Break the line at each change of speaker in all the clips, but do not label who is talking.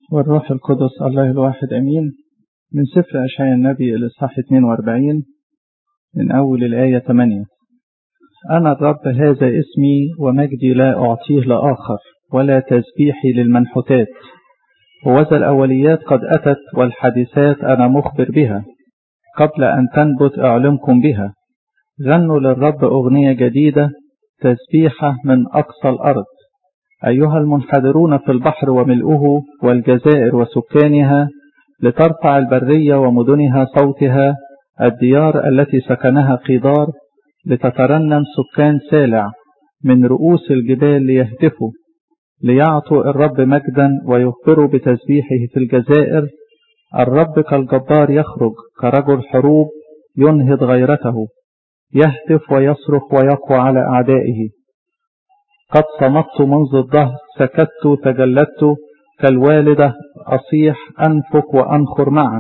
والروح القدس الله الواحد أمين من سفر أشعياء النبي الإصحاح 42 من أول الآية 8 أنا الرب هذا اسمي ومجدي لا أعطيه لآخر ولا تسبيحي للمنحوتات وذا الأوليات قد أتت والحادثات أنا مخبر بها قبل أن تنبت أعلمكم بها غنوا للرب أغنية جديدة تسبيحة من أقصى الأرض أيها المنحدرون في البحر وملؤه والجزائر وسكانها لترفع البرية ومدنها صوتها الديار التي سكنها قيدار لتترنم سكان سالع من رؤوس الجبال ليهتفوا ليعطوا الرب مجدا ويخبروا بتسبيحه في الجزائر الرب كالجبار يخرج كرجل حروب ينهض غيرته يهتف ويصرخ ويقوى على أعدائه قد صمت منذ الظهر سكت تجلدت كالوالدة أصيح أنفق وأنخر معا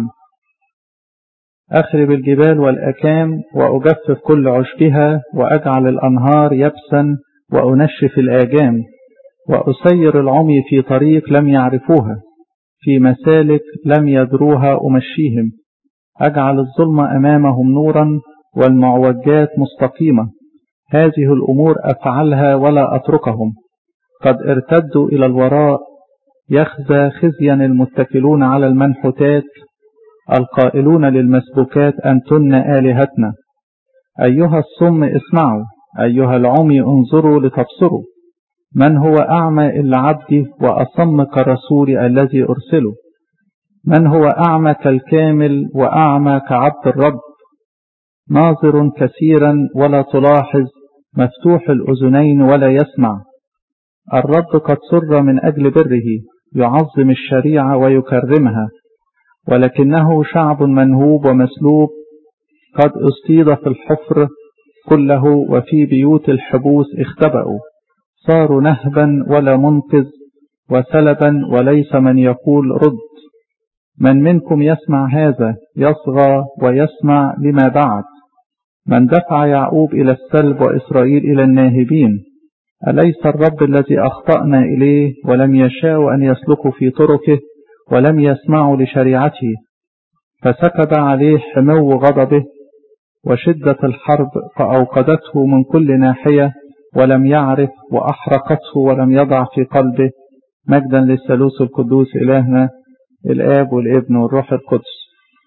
أخرب الجبال والأكام وأجفف كل عشبها وأجعل الأنهار يبسا وأنشف الآجام وأسير العمي في طريق لم يعرفوها في مسالك لم يدروها أمشيهم أجعل الظلم أمامهم نورا والمعوجات مستقيمة هذه الأمور أفعلها ولا أتركهم قد ارتدوا إلى الوراء يخزى خزيا المتكلون على المنحوتات القائلون للمسبوكات أنتن آلهتنا أيها الصم اسمعوا أيها العمي انظروا لتبصروا من هو أعمى إلا عبدي وأصم كالرسول الذي أرسله من هو أعمى كالكامل وأعمى كعبد الرب ناظر كثيرا ولا تلاحظ مفتوح الأذنين ولا يسمع الرب قد سر من أجل بره يعظم الشريعة ويكرمها ولكنه شعب منهوب ومسلوب قد اصطيد في الحفر كله وفي بيوت الحبوس اختبأوا صاروا نهبا ولا منقذ وسلبا وليس من يقول رد من منكم يسمع هذا يصغى ويسمع لما بعد من دفع يعقوب إلى السلب وإسرائيل إلى الناهبين أليس الرب الذي أخطأنا إليه ولم يشاء أن يسلكوا في طرقه ولم يسمعوا لشريعته فسكب عليه حمو غضبه وشدة الحرب فأوقدته من كل ناحية ولم يعرف وأحرقته ولم يضع في قلبه مجدا للثالوث القدوس إلهنا الآب والابن والروح القدس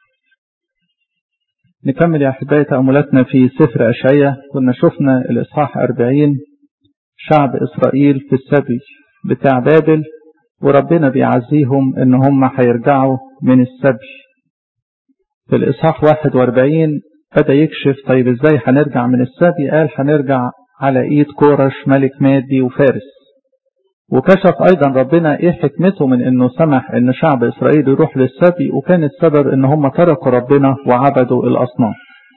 نكمل يا أحبائي تأملاتنا في سفر أشعية كنا شفنا الإصحاح 40 شعب إسرائيل في السبي بتاع بابل وربنا بيعزيهم إن هم هيرجعوا من السبي في الإصحاح 41 بدأ يكشف طيب إزاي هنرجع من السبي قال هنرجع على إيد كورش ملك مادي وفارس وكشف أيضا ربنا إيه حكمته من إنه سمح إن شعب إسرائيل يروح للسبي وكان السبب إن هم تركوا ربنا وعبدوا الأصنام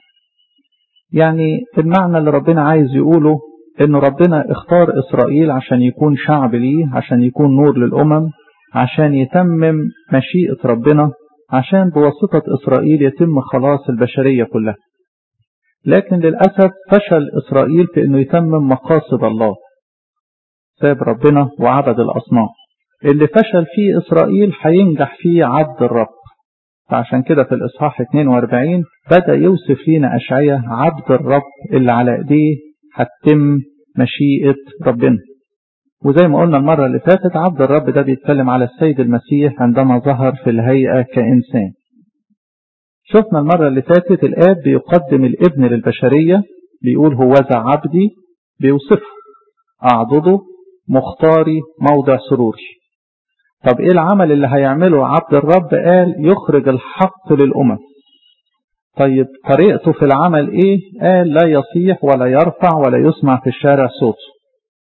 يعني المعنى اللي ربنا عايز يقوله إن ربنا اختار إسرائيل عشان يكون شعب ليه عشان يكون نور للأمم عشان يتمم مشيئة ربنا عشان بواسطة إسرائيل يتم خلاص البشرية كلها لكن للأسف فشل إسرائيل في أنه يتمم مقاصد الله ساب ربنا وعبد الأصنام اللي فشل فيه إسرائيل هينجح فيه عبد الرب فعشان كده في الإصحاح 42 بدأ يوصف لنا أشعية عبد الرب اللي على إيديه هتتم مشيئة ربنا وزي ما قلنا المرة اللي فاتت عبد الرب ده بيتكلم على السيد المسيح عندما ظهر في الهيئة كإنسان شفنا المرة اللي فاتت الآب بيقدم الابن للبشرية بيقول هو ذا عبدي بيوصفه أعضده مختاري موضع سروري طب ايه العمل اللي هيعمله عبد الرب قال يخرج الحق للأمم طيب طريقته في العمل ايه قال لا يصيح ولا يرفع ولا يسمع في الشارع صوته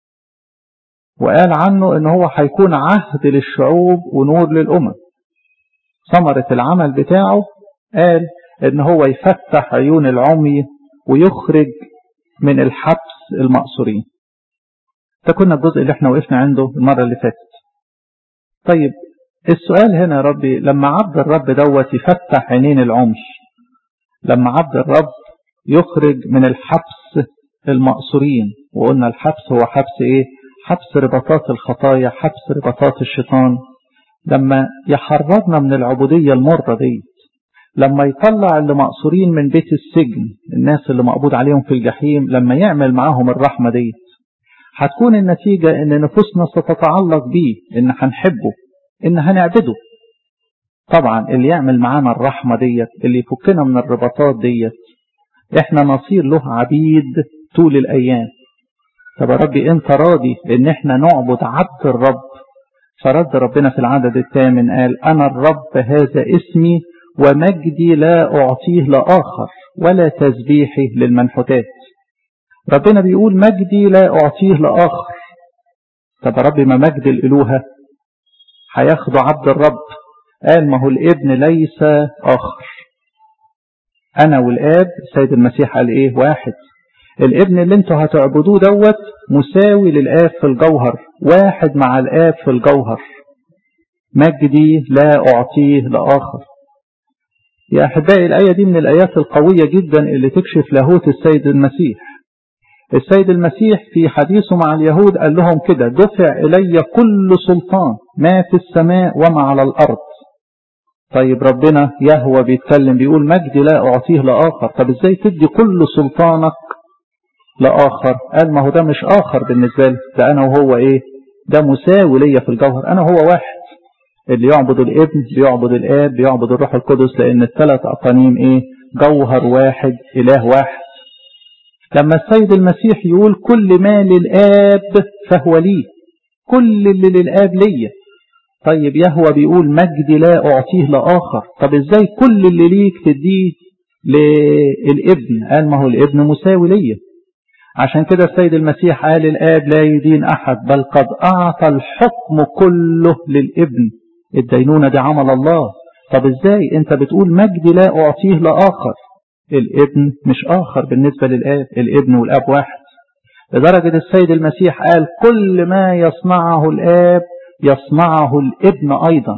وقال عنه ان هو هيكون عهد للشعوب ونور للأمم ثمرة العمل بتاعه قال ان هو يفتح عيون العمي ويخرج من الحبس المأسورين ده كنا الجزء اللي احنا وقفنا عنده المرة اللي فاتت طيب السؤال هنا يا ربي لما عبد الرب دوت يفتح عينين العمي لما عبد الرب يخرج من الحبس المأسورين وقلنا الحبس هو حبس ايه حبس رباطات الخطايا حبس رباطات الشيطان لما يحررنا من العبودية المرة دي لما يطلع اللي مقصورين من بيت السجن الناس اللي مقبوض عليهم في الجحيم لما يعمل معاهم الرحمة دي هتكون النتيجة ان نفوسنا ستتعلق بيه ان هنحبه ان هنعبده طبعا اللي يعمل معانا الرحمة ديت اللي يفكنا من الرباطات ديت احنا نصير له عبيد طول الايام طب يا ربي انت راضي ان احنا نعبد عبد الرب فرد ربنا في العدد الثامن قال انا الرب هذا اسمي ومجدي لا اعطيه لاخر ولا تسبيحي للمنحوتات ربنا بيقول مجدي لا اعطيه لاخر طب يا ربي ما مجد الالوهه هياخده عبد الرب قال ما هو الابن ليس اخر انا والاب السيد المسيح قال ايه واحد الابن اللي انتوا هتعبدوه دوت مساوي للآب في الجوهر واحد مع الآب في الجوهر مجدي لا أعطيه لآخر يا أحبائي الآية دي من الآيات القوية جدا اللي تكشف لاهوت السيد المسيح السيد المسيح في حديثه مع اليهود قال لهم كده دفع إلي كل سلطان ما في السماء وما على الأرض طيب ربنا يهوى بيتكلم بيقول مجدي لا أعطيه لآخر طب إزاي تدي كل سلطانك لآخر قال ما هو ده مش آخر بالنسبة لي ده أنا وهو إيه ده مساوي ليا في الجوهر أنا هو واحد اللي يعبد الابن بيعبد الآب بيعبد الروح القدس لأن الثلاث أقانيم إيه جوهر واحد إله واحد لما السيد المسيح يقول كل ما للآب فهو لي كل اللي للآب ليا طيب يهوى بيقول مجدي لا أعطيه لآخر طب إزاي كل اللي ليك تديه للابن قال ما هو الابن مساوي ليا عشان كده السيد المسيح قال الآب لا يدين أحد بل قد أعطى الحكم كله للابن الدينونة دي عمل الله طب ازاي انت بتقول مجدي لا أعطيه لآخر الابن مش آخر بالنسبة للآب الابن والآب واحد لدرجة السيد المسيح قال كل ما يصنعه الآب يصنعه الابن أيضا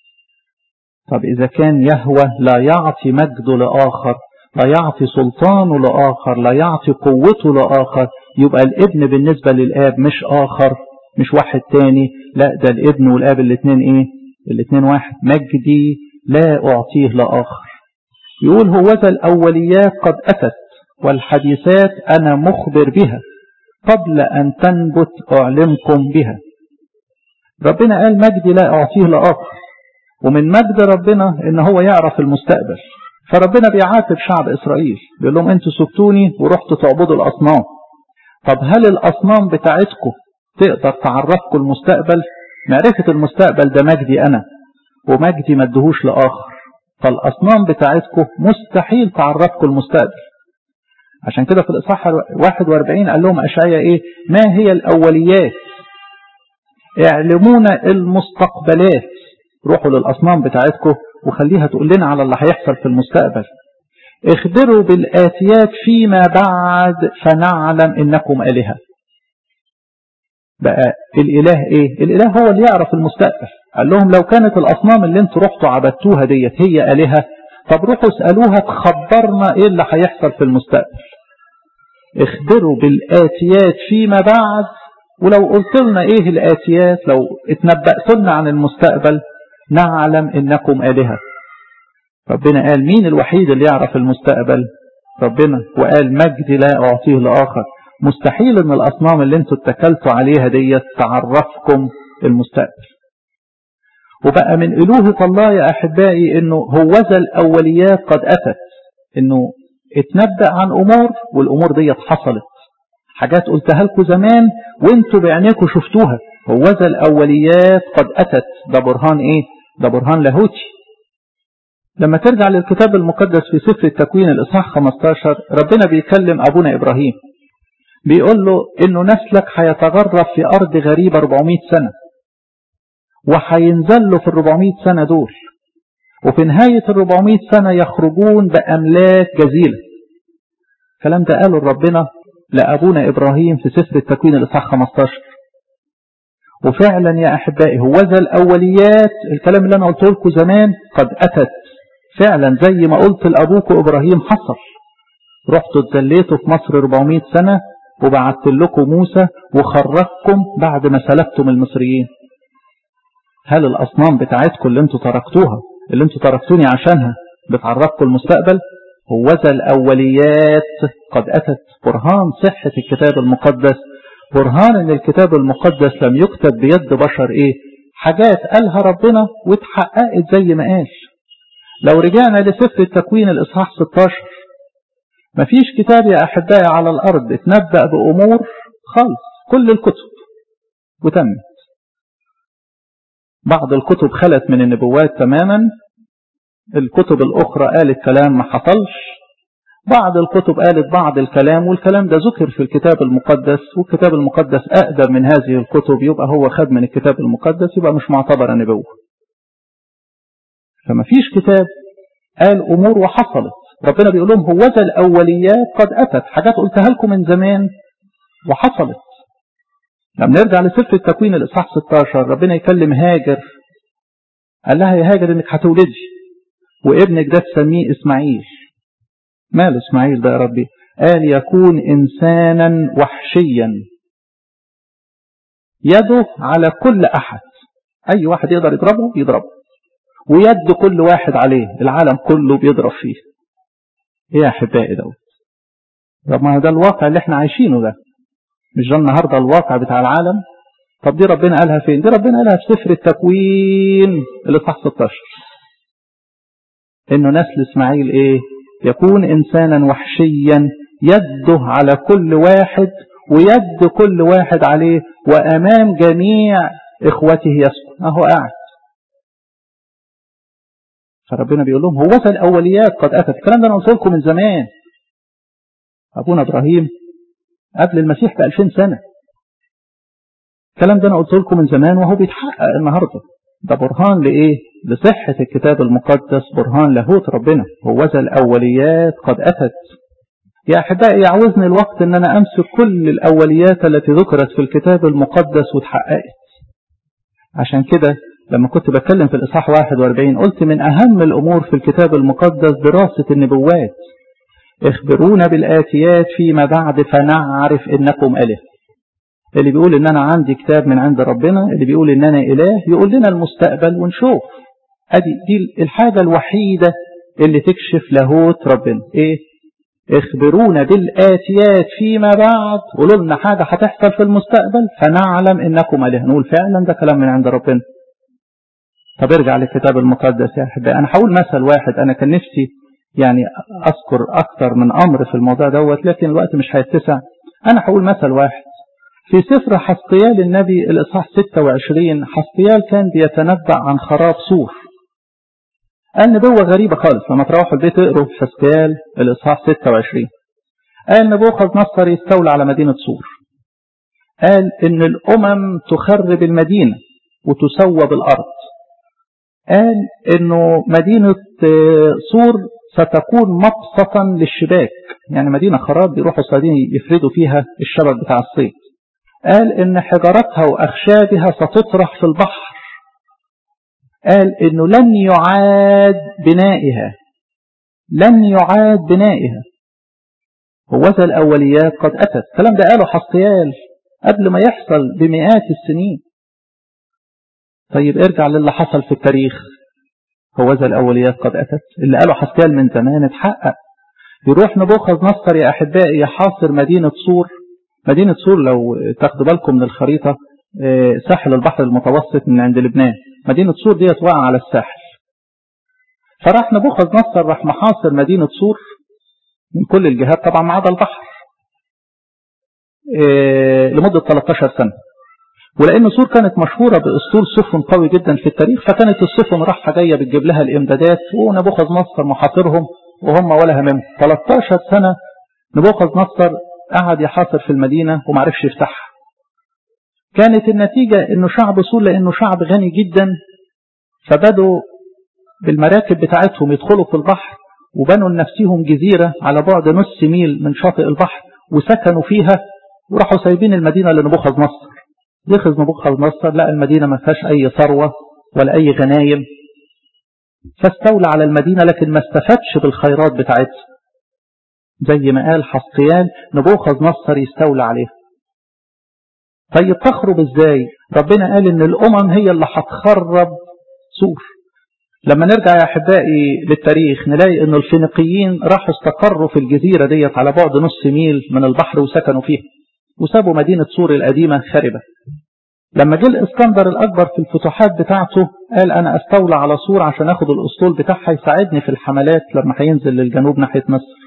طب إذا كان يهوى لا يعطي مجده لآخر لا يعطي سلطانه لآخر لا يعطي قوته لآخر يبقى الابن بالنسبة للآب مش آخر مش واحد تاني لا ده الابن والآب الاثنين ايه الاثنين واحد مجدي لا أعطيه لآخر يقول هوذا الأوليات قد أتت والحديثات أنا مخبر بها قبل أن تنبت أعلمكم بها ربنا قال مجدي لا أعطيه لآخر ومن مجد ربنا إن هو يعرف المستقبل فربنا بيعاتب شعب إسرائيل بيقول لهم أنتوا سبتوني ورحتوا تعبدوا الأصنام طب هل الأصنام بتاعتكم تقدر تعرفكم المستقبل معرفة المستقبل ده مجدي أنا ومجدي ما ادهوش لآخر فالأصنام بتاعتكم مستحيل تعرفكم المستقبل عشان كده في الإصحاح 41 قال لهم أشعيا إيه ما هي الأوليات اعلمونا المستقبلات روحوا للأصنام بتاعتكم وخليها تقول لنا على اللي هيحصل في المستقبل اخبروا بالآتيات فيما بعد فنعلم إنكم آلهة بقى الإله إيه الإله هو اللي يعرف المستقبل قال لهم لو كانت الأصنام اللي انتوا رحتوا عبدتوها ديت هي آلهة طب روحوا اسألوها تخبرنا إيه اللي هيحصل في المستقبل اخبروا بالآتيات فيما بعد ولو قلت لنا إيه الآتيات لو اتنبأت لنا عن المستقبل نعلم إنكم آلهة ربنا قال مين الوحيد اللي يعرف المستقبل ربنا وقال مجدي لا أعطيه لآخر مستحيل ان الأصنام اللي انتوا اتكلتوا عليها ديت تعرفكم المستقبل وبقى من ألوهة الله يا أحبائي انه هوذا الأوليات قد أتت انه اتنبأ عن أمور والأمور ديت حصلت حاجات قلتها لكم زمان وانتوا بعينيكم شفتوها هوذا الأوليات قد أتت ده برهان ايه ده برهان لاهوتي لما ترجع للكتاب المقدس في سفر التكوين الإصحاح 15 ربنا بيكلم أبونا إبراهيم بيقول له إنه نسلك هيتغرب في أرض غريبة 400 سنة وهينزل له في ال 400 سنة دول وفي نهاية ال 400 سنة يخرجون بأملاك جزيلة الكلام ده قاله ربنا لأبونا إبراهيم في سفر التكوين الإصحاح 15 وفعلا يا أحبائي هوذا الأوليات الكلام اللي أنا قلت لكم زمان قد أتت فعلا زي ما قلت لأبوكم إبراهيم حصل رحتوا اتزليتوا في مصر 400 سنة وبعت لكم موسى وخرجكم بعد ما سلبتم المصريين هل الأصنام بتاعتكم اللي انتوا تركتوها اللي انتوا تركتوني عشانها بتعرفكم المستقبل هوذا الأوليات قد أتت برهان صحة الكتاب المقدس برهان ان الكتاب المقدس لم يكتب بيد بشر ايه حاجات قالها ربنا واتحققت زي ما قال لو رجعنا لسفر التكوين الإصحاح 16 مفيش كتاب يا أحبائي على الأرض اتنبأ بأمور خالص كل الكتب وتمت بعض الكتب خلت من النبوات تماما الكتب الأخرى قالت كلام ما حصلش بعض الكتب قالت بعض الكلام والكلام ده ذكر في الكتاب المقدس والكتاب المقدس أقدم من هذه الكتب يبقى هو خد من الكتاب المقدس يبقى مش معتبر نبوة فما فيش كتاب قال أمور وحصلت ربنا بيقول لهم هوذا الأوليات قد أتت حاجات قلتها لكم من زمان وحصلت لما نرجع لسفر التكوين الإصحاح 16 ربنا يكلم هاجر قال لها يا هاجر إنك هتولدي وابنك ده تسميه إسماعيل ماله إسماعيل ده يا ربي قال يكون إنسانا وحشيا يده على كل أحد أي واحد يقدر يضربه يضربه ويد كل واحد عليه العالم كله بيضرب فيه ايه يا احبائي دوت طب ما ده الواقع اللي احنا عايشينه ده مش ده النهارده الواقع بتاع العالم طب دي ربنا قالها فين دي ربنا قالها في سفر التكوين الاصحاح 16 انه نسل اسماعيل ايه يكون انسانا وحشيا يده على كل واحد ويد كل واحد عليه وامام جميع اخوته يسكن اهو قاعد فربنا بيقول لهم هوذا الأوليات قد أتت الكلام ده أنا قلت لكم من زمان أبونا إبراهيم قبل المسيح ب 2000 سنة الكلام ده أنا قلت لكم من زمان وهو بيتحقق النهاردة ده برهان لإيه لصحة الكتاب المقدس برهان لاهوت ربنا هوذا الأوليات قد أتت يا أحبائي يعوزني الوقت أن أنا أمسك كل الأوليات التي ذكرت في الكتاب المقدس واتحققت عشان كده لما كنت بتكلم في الإصحاح 41 قلت من أهم الأمور في الكتاب المقدس دراسة النبوات اخبرونا بالآتيات فيما بعد فنعرف إنكم أله اللي بيقول إن أنا عندي كتاب من عند ربنا اللي بيقول إن أنا إله يقول لنا المستقبل ونشوف أدي دي الحاجة الوحيدة اللي تكشف لاهوت ربنا إيه اخبرونا بالآتيات فيما بعد قولوا لنا حاجة هتحصل في المستقبل فنعلم إنكم أله نقول فعلا ده كلام من عند ربنا طب ارجع للكتاب المقدس يا أحبائي أنا هقول مثل واحد أنا كان نفسي يعني أذكر أكثر من أمر في الموضوع دوت لكن الوقت مش هيتسع أنا هقول مثل واحد في سفر حسقيال النبي الإصحاح 26 حسقيال كان بيتنبأ عن خراب سور قال نبوة غريبة خالص لما تروحوا البيت اقروا في حسقيال الإصحاح 26 قال نبوخذ نصر يستولى على مدينة سور قال إن الأمم تخرب المدينة وتسوى بالأرض قال انه مدينة سور ستكون مبسطا للشباك يعني مدينة خراب بيروحوا الصيادين يفردوا فيها الشبك بتاع الصيد قال ان حجارتها واخشابها ستطرح في البحر قال انه لن يعاد بنائها لن يعاد بنائها هوذا الاوليات قد اتت الكلام ده قاله حسقيال قبل ما يحصل بمئات السنين طيب ارجع للي حصل في التاريخ هوذا الأوليات قد أتت اللي قالوا حسكال من زمان اتحقق يروح نبوخذ نصر يا أحبائي يحاصر مدينة صور مدينة صور لو تاخدوا بالكم من الخريطة ساحل البحر المتوسط من عند لبنان مدينة صور ديت واقعة على الساحل فراح نبوخذ نصر راح محاصر مدينة صور من كل الجهات طبعا ما عدا البحر لمدة 13 سنة ولأن سور كانت مشهورة بأسطول سفن قوي جدا في التاريخ فكانت السفن راحة جاية بتجيب لها الإمدادات ونبوخذ نصر محاصرهم وهم ولا همهم 13 سنة نبوخذ نصر قعد يحاصر في المدينة ومعرفش يفتحها كانت النتيجة انه شعب سور لانه شعب غني جدا فبدوا بالمراكب بتاعتهم يدخلوا في البحر وبنوا لنفسهم جزيرة على بعد نص ميل من شاطئ البحر وسكنوا فيها وراحوا سايبين المدينة لنبوخذ نصر يخذ نبوخذ نصر لقى المدينة ما فيهاش أي ثروة ولا أي غنايم فاستولى على المدينة لكن ما استفادش بالخيرات بتاعتها زي ما قال حسقيال نبوخذ نصر يستولى عليها طيب تخرب ازاي ربنا قال ان الامم هي اللي هتخرب سور لما نرجع يا احبائي للتاريخ نلاقي ان الفينيقيين راحوا استقروا في الجزيرة ديت على بعد نص ميل من البحر وسكنوا فيها وسابوا مدينة سور القديمة خاربة لما جه الاسكندر الاكبر في الفتوحات بتاعته قال انا استولى على سور عشان اخد الاسطول بتاعها يساعدني في الحملات لما هينزل للجنوب ناحية مصر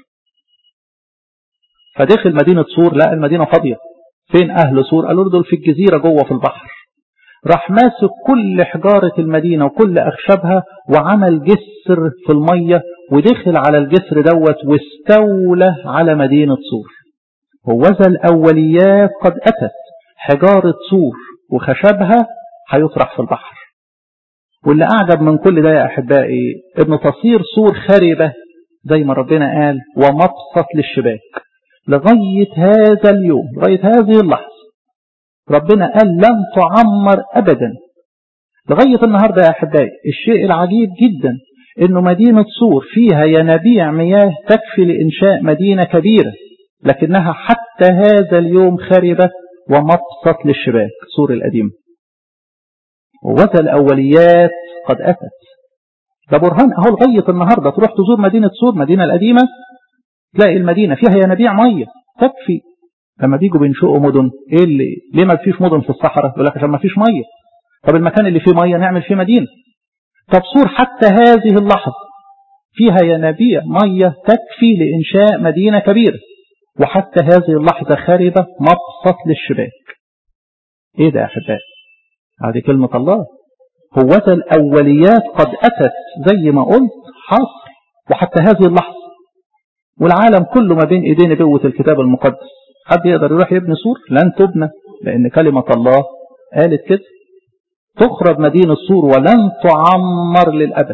فدخل مدينة سور لقى المدينة فاضية فين اهل سور قالوا له دول في الجزيرة جوه في البحر راح ماسك كل حجارة المدينة وكل أخشابها وعمل جسر في المية ودخل على الجسر دوت واستولى على مدينة سور هوذا الأوليات قد أتت حجارة سور وخشبها هيطرح في البحر واللي أعجب من كل ده يا أحبائي إن تصير سور خربة زي ما ربنا قال ومبسط للشباك لغاية هذا اليوم لغاية هذه اللحظة ربنا قال لن تعمر أبدا لغاية النهاردة يا أحبائي الشيء العجيب جدا إنه مدينة سور فيها ينابيع مياه تكفي لإنشاء مدينة كبيرة لكنها حتى هذا اليوم خربة ومبسط للشباك سور القديم ووذا الأوليات قد أتت ده برهان أهو لغاية النهاردة تروح تزور مدينة سور مدينة القديمة تلاقي المدينة فيها ينابيع مية تكفي لما بيجوا بينشئوا مدن ايه اللي ليه ما فيش مدن في الصحراء يقول لك عشان ما فيش ميه طب المكان اللي فيه ميه نعمل فيه مدينه طب سور حتى هذه اللحظه فيها ينابيع ميه تكفي لانشاء مدينه كبيره وحتى هذه اللحظه خربه مبسط للشباك ايه ده يا احبائي هذه كلمه الله هوذا الاوليات قد اتت زي ما قلت حصر وحتى هذه اللحظه والعالم كله ما بين ايدين بقوه الكتاب المقدس حد يقدر يروح يبني سور لن تبنى لأن كلمة الله قالت كده تخرب مدينة السور ولن تعمر للأبد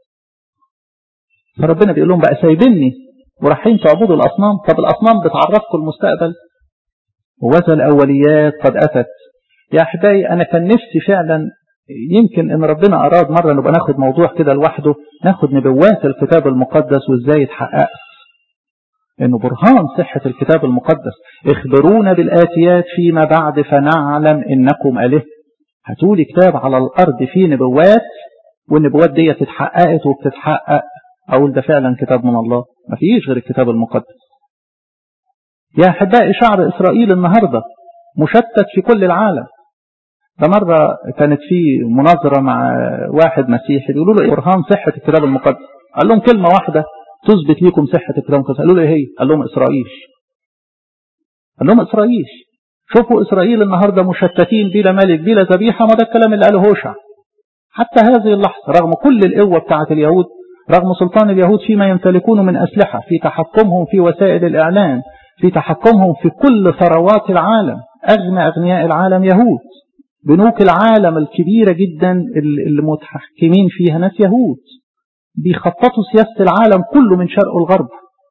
فربنا بيقول لهم بقى سايبني ورايحين تعبدوا الأصنام طب الأصنام بتعرفكم المستقبل وذا الأوليات قد أتت يا أحبائي أنا كان نفسي فعلا يمكن ان ربنا اراد مرة نبقى ناخد موضوع كده لوحده ناخد نبوات الكتاب المقدس وازاي اتحققت انه برهان صحة الكتاب المقدس اخبرونا بالآتيات فيما بعد فنعلم انكم اله هتولي كتاب على الارض فيه نبوات والنبوات دي اتحققت وبتتحقق اقول ده فعلا كتاب من الله ما فيش غير الكتاب المقدس يا احبائي شعب اسرائيل النهاردة مشتت في كل العالم ده مرة كانت في مناظرة مع واحد مسيحي بيقولوا له برهان صحة الكتاب المقدس قال لهم كلمة واحدة تثبت لكم صحة الكلام المقدس قالوا له ايه هي قال لهم اسرائيل قال لهم اسرائيل شوفوا اسرائيل النهاردة مشتتين بلا ملك بلا ذبيحة ما ده الكلام اللي قاله هوشع حتى هذه اللحظة رغم كل القوة بتاعة اليهود رغم سلطان اليهود فيما يمتلكونه من أسلحة في تحكمهم في وسائل الإعلام في تحكمهم في كل ثروات العالم أغنى أغنياء العالم يهود بنوك العالم الكبيرة جدا اللي متحكمين فيها ناس يهود بيخططوا سياسة العالم كله من شرق الغرب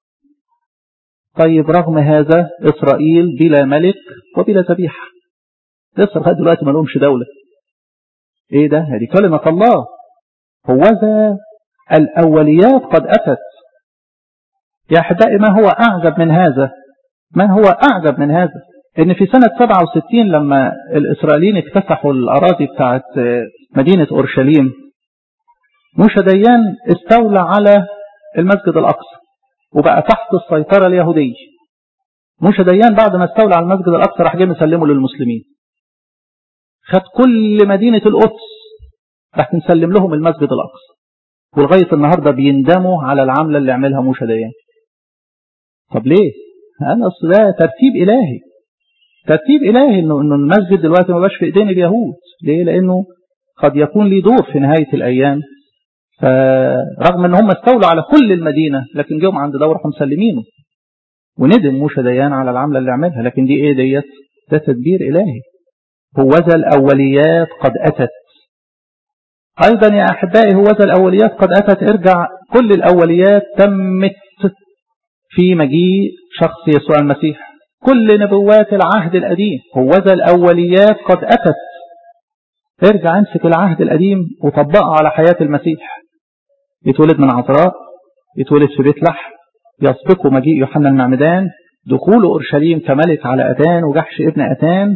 طيب رغم هذا إسرائيل بلا ملك وبلا ذبيحة لسه لغاية دلوقتي ما لهمش دولة ايه ده هذه كلمة الله هوذا الأوليات قد أتت يا أحبائي ما هو أعجب من هذا ما هو أعجب من هذا إن في سنة 67 لما الإسرائيليين اكتسحوا الأراضي بتاعت مدينة أورشليم موشى ديان استولى على المسجد الأقصى وبقى تحت السيطرة اليهودية موشى ديان بعد ما استولى على المسجد الأقصى راح جاي مسلمه للمسلمين خد كل مدينة القدس راح نسلم لهم المسجد الأقصى ولغاية النهاردة بيندموا على العملة اللي عملها موشى ديان طب ليه؟ أنا أصل ده ترتيب إلهي ترتيب إلهي إنه إنه المسجد دلوقتي ما بقاش في إيدين اليهود ليه؟ لأنه قد يكون ليه دور في نهاية الأيام فرغم إن هم استولوا على كل المدينة لكن جم عند ده وراحوا مسلمينه وندم موشى ديان على العملة اللي عملها لكن دي إيه ديت؟ ده تدبير إلهي هوذا الأوليات قد أتت أيضا يا أحبائي هوذا الأوليات قد أتت ارجع كل الأوليات تمت في مجيء شخص يسوع المسيح كل نبوات العهد القديم هوذا الأوليات قد أتت ارجع امسك العهد القديم وطبقه على حياة المسيح يتولد من عذراء يتولد في بيت لحم يسبقه مجيء يوحنا المعمدان دخول أورشليم كملك على أتان وجحش ابن أتان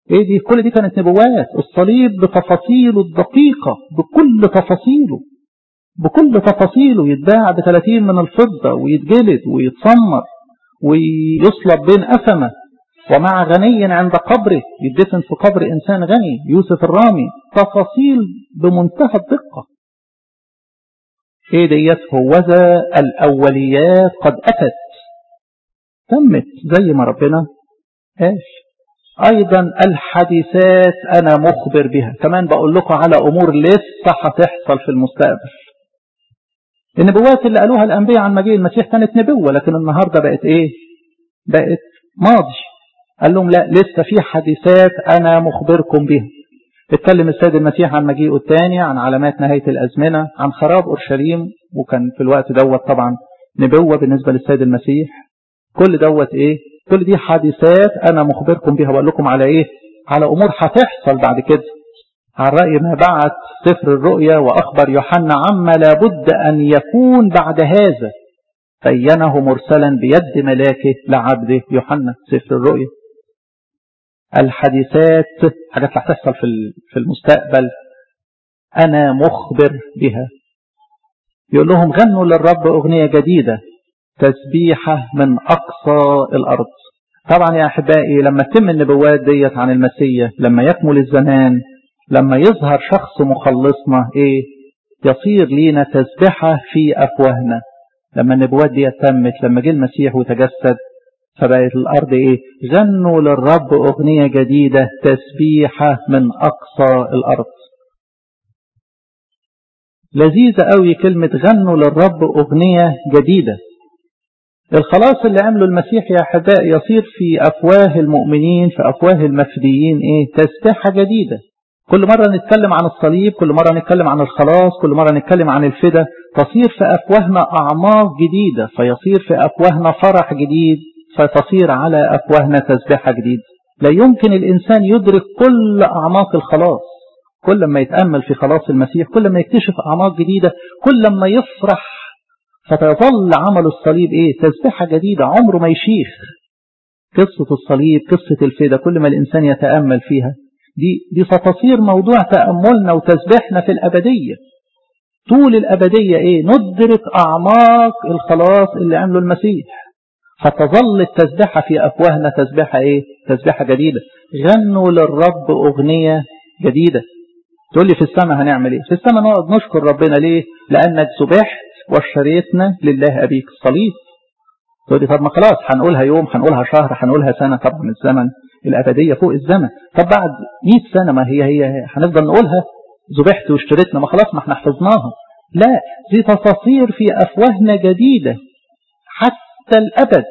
ايه دي كل دي كانت نبوات الصليب بتفاصيله الدقيقة بكل تفاصيله بكل تفاصيله يتباع بثلاثين من الفضة ويتجلد ويتسمر ويصلب بين أفمة ومع غني عند قبره يدفن في قبر إنسان غني يوسف الرامي تفاصيل بمنتهى الدقة ايه ديت هوذا الأوليات قد أتت تمت زي ما ربنا قال أيضا الحديثات أنا مخبر بها كمان بقول لكم على أمور لسه هتحصل في المستقبل النبوات اللي قالوها الأنبياء عن مجيء المسيح كانت نبوة لكن النهاردة بقت إيه بقت ماضي قال لهم لا لسه في حديثات أنا مخبركم بها اتكلم السيد المسيح عن مجيئه الثاني عن علامات نهاية الأزمنة عن خراب أورشليم وكان في الوقت دوت طبعا نبوة بالنسبة للسيد المسيح كل دوت ايه كل دي حادثات انا مخبركم بها بقول لكم على ايه على امور هتحصل بعد كده على رأي ما بعت سفر الرؤيا واخبر يوحنا عما لابد ان يكون بعد هذا بينه مرسلا بيد ملاكه لعبده يوحنا سفر الرؤيا الحادثات حاجات هتحصل في في المستقبل انا مخبر بها يقول لهم غنوا للرب اغنيه جديده تسبيحة من أقصى الأرض طبعا يا أحبائي لما تتم النبوات ديت عن المسيح لما يكمل الزمان لما يظهر شخص مخلصنا إيه يصير لينا تسبحة في أفواهنا لما النبوات دي تمت لما جه المسيح وتجسد فبقت الأرض إيه غنوا للرب أغنية جديدة تسبيحة من أقصى الأرض لذيذة قوي كلمة غنوا للرب أغنية جديدة الخلاص اللي عمله المسيح يا أحباء يصير في أفواه المؤمنين في أفواه المفديين إيه تسبحة جديدة كل مرة نتكلم عن الصليب كل مرة نتكلم عن الخلاص كل مرة نتكلم عن الفدا تصير في أفواهنا أعماق جديدة فيصير في أفواهنا فرح جديد فتصير على أفواهنا تسبحة جديدة لا يمكن الإنسان يدرك كل أعماق الخلاص كل ما يتأمل في خلاص المسيح كل ما يكتشف أعماق جديدة كل ما يفرح فتظل عمل الصليب ايه تسبحة جديدة عمره ما يشيخ قصة الصليب قصة الفدا كل ما الإنسان يتأمل فيها دي, دي ستصير موضوع تأملنا وتسبيحنا في الأبدية طول الأبدية ايه ندرك أعماق الخلاص اللي عمله المسيح فتظل التسبحة في أفواهنا تسبحة ايه تسبحة جديدة غنوا للرب أغنية جديدة تقول لي في السماء هنعمل ايه في السماء نقعد نشكر ربنا ليه لأنك سبحت واشتريتنا لله أبيك الصليب تقول لي طب ما خلاص هنقولها يوم هنقولها شهر هنقولها سنة طبعا الزمن الأبدية فوق الزمن طب بعد 100 سنة ما هي هي هنفضل نقولها ذبحت واشتريتنا ما خلاص ما احنا حفظناها لا دي تفاصيل في أفواهنا جديدة حتى الأبد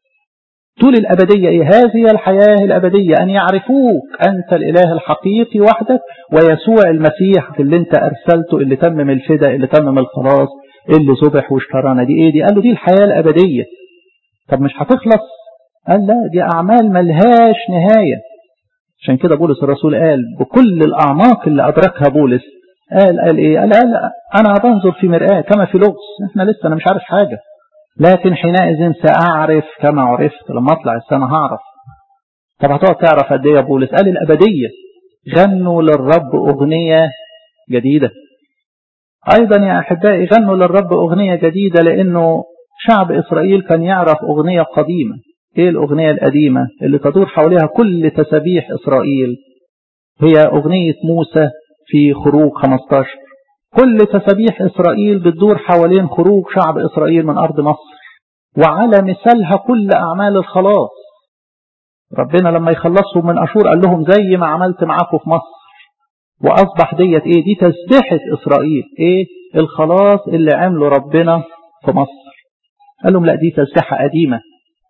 طول الأبدية إيه هذه الحياة الأبدية أن يعرفوك أنت الإله الحقيقي وحدك ويسوع المسيح اللي أنت أرسلته اللي تمم الفدا اللي تمم الخلاص اللي ذبح واشترانا دي إيه دي قال له دي الحياة الأبدية طب مش هتخلص قال لا دي أعمال ملهاش نهاية عشان كده بولس الرسول قال بكل الأعماق اللي أدركها بولس قال قال إيه قال, قال أنا بنظر في مرآة كما في لغز إحنا لسه أنا مش عارف حاجة لكن حينئذ سأعرف كما عرفت لما أطلع السنة هعرف طب هتقعد تعرف قد إيه يا بولس قال الأبدية غنوا للرب أغنية جديدة أيضا يا أحبائي غنوا للرب أغنية جديدة لأنه شعب إسرائيل كان يعرف أغنية قديمة إيه الأغنية القديمة اللي تدور حولها كل تسابيح إسرائيل هي أغنية موسى في خروج 15 كل تسابيح إسرائيل بتدور حوالين خروج شعب إسرائيل من أرض مصر وعلى مثالها كل أعمال الخلاص ربنا لما يخلصهم من أشور قال لهم زي ما عملت معاكم في مصر وأصبح ديت إيه دي تسبيحة إسرائيل إيه الخلاص اللي عمله ربنا في مصر قال لهم لا دي تسبيحة قديمة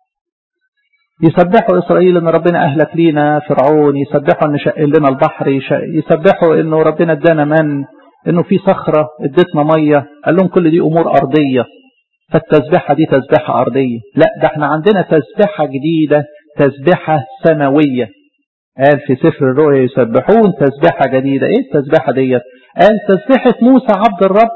يسبحوا إسرائيل إن ربنا أهلك لينا فرعون يسبحوا إن شق لنا البحر يسبحوا إنه ربنا ادانا من إنه في صخرة ادتنا مية قال لهم كل دي أمور أرضية فالتسبيحة دي تسبيحة أرضية لا ده احنا عندنا تسبيحة جديدة تسبيحة سماوية قال في سفر الرؤيا يسبحون تسبيحة جديدة ايه التسبيحة ديت قال تسبيحة موسى عبد الرب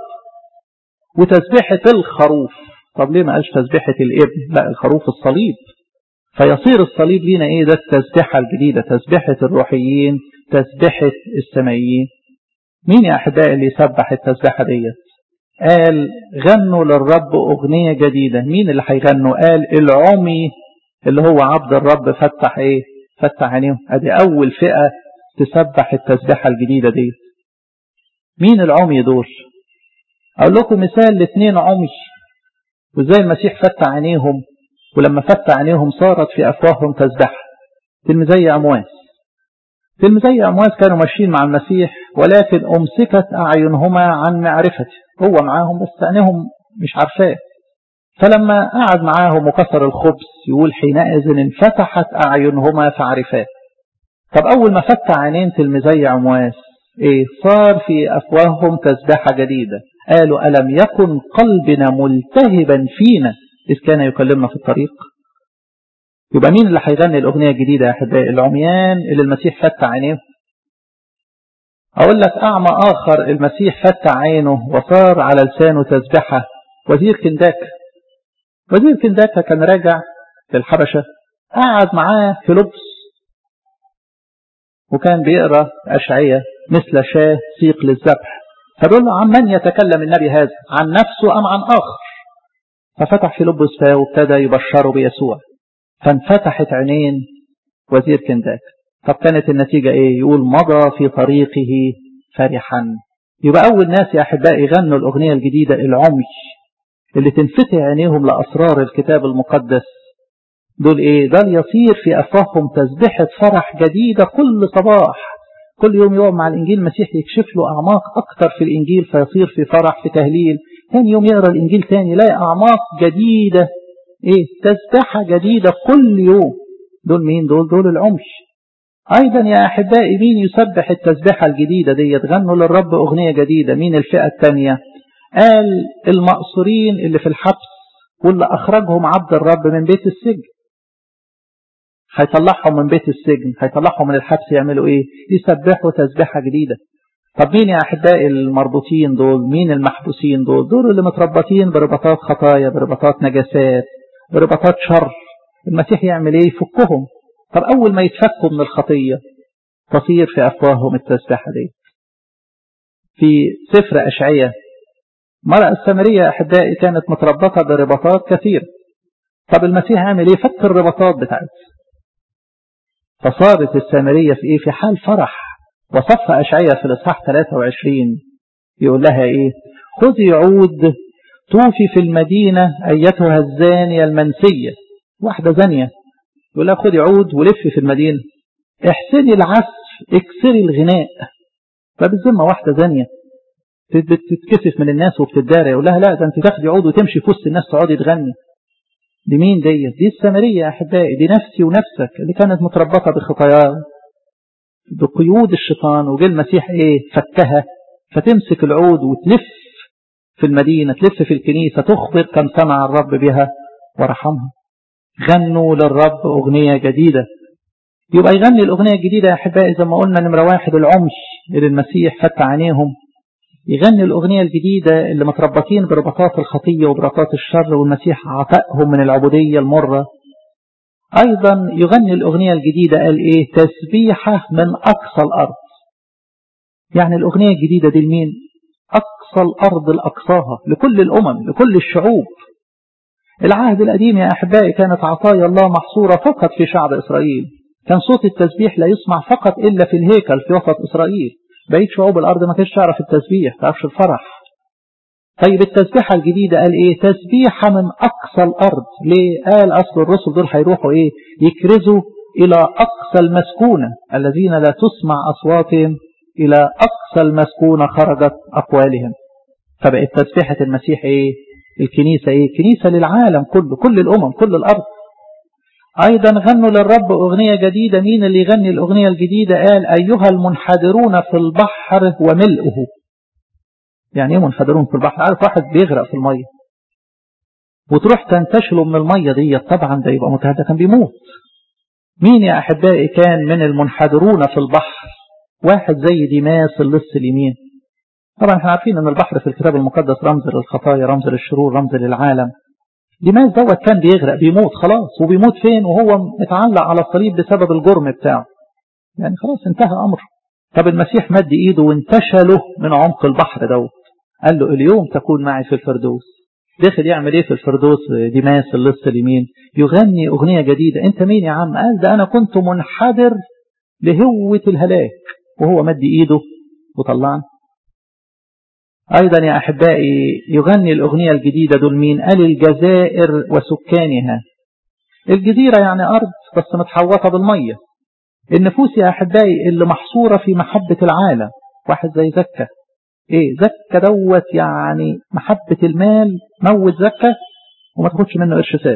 وتسبيحة الخروف طب ليه ما قالش تسبيحة الابن لا الخروف الصليب فيصير الصليب لينا ايه ده التسبيحة الجديدة تسبيحة الروحيين تسبيحة السمائيين مين يا احبائي اللي يسبح التسبيحة ديت قال غنوا للرب اغنية جديدة مين اللي هيغنوا قال العمي اللي هو عبد الرب فتح ايه فتح عينيهم ادي اول فئة تسبح التسبيحة الجديدة دي مين العمي دول اقول لكم مثال لاثنين عمي وازاي المسيح فتح عينيهم ولما فتح عينيهم صارت في افواههم تسبح تلميذي امواس تلميذي امواس كانوا ماشيين مع المسيح ولكن امسكت اعينهما عن معرفته هو معاهم بس عينيهم مش عارفاه فلما قعد معاهم وكسر الخبز يقول حينئذ انفتحت اعينهما فعرفاه طب اول ما فتح عينين تلميذي امواس ايه صار في افواههم تسبحه جديده قالوا الم يكن قلبنا ملتهبا فينا إذ كان يكلمنا في الطريق يبقى مين اللي هيغني الأغنية الجديدة يا أحبائي العميان اللي المسيح فتح عينيه أقول لك أعمى آخر المسيح فتح عينه وصار على لسانه تسبحة وزير كنداك وزير كنداكا كان راجع للحبشة قعد معاه في لبس وكان بيقرأ أشعية مثل شاه سيق للذبح فبيقول له عن من يتكلم النبي هذا عن نفسه أم عن آخر ففتح في لبس فاه وابتدى يبشره بيسوع فانفتحت عينين وزير كنداك طب كانت النتيجة ايه يقول مضى في طريقه فرحا يبقى أول ناس يا أحبائي غنوا الأغنية الجديدة العمي اللي تنفتح عينيهم لأسرار الكتاب المقدس دول ايه ده يصير في أفواههم تسبحة فرح جديدة كل صباح كل يوم يقعد مع الإنجيل المسيح يكشف له أعماق أكتر في الإنجيل فيصير في فرح في تهليل ثاني يوم يقرأ الإنجيل ثاني يلاقي أعماق جديدة إيه تسبحة جديدة كل يوم دول مين دول دول العمش أيضا يا أحبائي مين يسبح التسبحة الجديدة دي تغنوا للرب أغنية جديدة مين الفئة الثانية قال المقصورين اللي في الحبس واللي أخرجهم عبد الرب من بيت السجن هيطلعهم من بيت السجن هيطلعهم من الحبس يعملوا ايه يسبحوا تسبيحة جديدة طب مين يا أحبائي المربوطين دول مين المحبوسين دول دول اللي متربطين برباطات خطايا برباطات نجاسات برباطات شر المسيح يعمل ايه يفكهم طب أول ما يتفكوا من الخطية تصير في أفواههم التسبيحة دي في سفر أشعية مرأة السامرية أحبائي كانت متربطة برباطات كثيرة طب المسيح عمل ايه فك الرباطات بتاعتها فصارت السامرية في ايه في حال فرح وصف أشعية في الإصحاح 23 يقول لها ايه خذي عود توفي في المدينة أيتها الزانية المنسية واحدة زانية يقول لها خذي عود ولفي في المدينة احسني العزف اكسري الغناء فبالذمة واحدة زانية بتتكسف من الناس وبتداري يقول لها لا ده انت تاخدي عود وتمشي في وسط الناس تقعدي تغني دي مين دي دي السامرية يا أحبائي دي نفسي ونفسك اللي كانت متربطة بخطاياها بقيود الشيطان وجه المسيح ايه فكها فتمسك العود وتلف في المدينة تلف في الكنيسة تخبر كم سمع الرب بها ورحمها غنوا للرب أغنية جديدة يبقى يغني الأغنية الجديدة يا أحبائي زي ما قلنا نمرة واحد العمش اللي المسيح فتح عينيهم يغني الأغنية الجديدة اللي متربطين بربطات الخطية وبربطات الشر والمسيح عتقهم من العبودية المرة أيضا يغني الأغنية الجديدة قال إيه تسبيحة من أقصى الأرض يعني الأغنية الجديدة دي لمين أقصى الأرض الأقصاها لكل الأمم لكل الشعوب العهد القديم يا أحبائي كانت عطايا الله محصورة فقط في شعب إسرائيل كان صوت التسبيح لا يسمع فقط إلا في الهيكل في وسط إسرائيل بقيت شعوب الأرض ما كانتش تعرف التسبيح تعرفش الفرح طيب التسبيحة الجديدة قال إيه تسبيحة من أقصى الأرض ليه قال أصل الرسل دول هيروحوا إيه يكرزوا إلى أقصى المسكونة الذين لا تسمع أصواتهم إلى أقصى المسكونة خرجت أقوالهم فبقت تسبيحة المسيح إيه الكنيسة إيه كنيسة للعالم كله كل الأمم كل الأرض أيضا غنوا للرب أغنية جديدة مين اللي يغني الأغنية الجديدة قال أيها المنحدرون في البحر وملئه يعني ايه منحدرون في البحر عارف واحد بيغرق في المية وتروح تنتشله من المية دي طبعا ده يبقى متهدى كان بيموت مين يا أحبائي كان من المنحدرون في البحر واحد زي ديماس اللص اليمين طبعا احنا عارفين ان البحر في الكتاب المقدس رمز للخطايا رمز للشرور رمز للعالم ديماس دوت كان بيغرق بيموت خلاص وبيموت فين وهو متعلق على الصليب بسبب الجرم بتاعه يعني خلاص انتهى أمره طب المسيح مد إيده وانتشله من عمق البحر دوت قال له اليوم تكون معي في الفردوس داخل يعمل ايه في الفردوس ديماس اللص اليمين يغني أغنية جديدة انت مين يا عم قال ده أنا كنت منحدر لهوة الهلاك وهو مد إيده وطلعني أيضا يا أحبائي يغني الأغنية الجديدة دول مين قال الجزائر وسكانها الجزيرة يعني أرض بس متحوطة بالمية النفوس يا أحبائي اللي محصورة في محبة العالم واحد زي زكا إيه زكا دوت يعني محبة المال موت زكا وما تاخدش منه قرش ساخ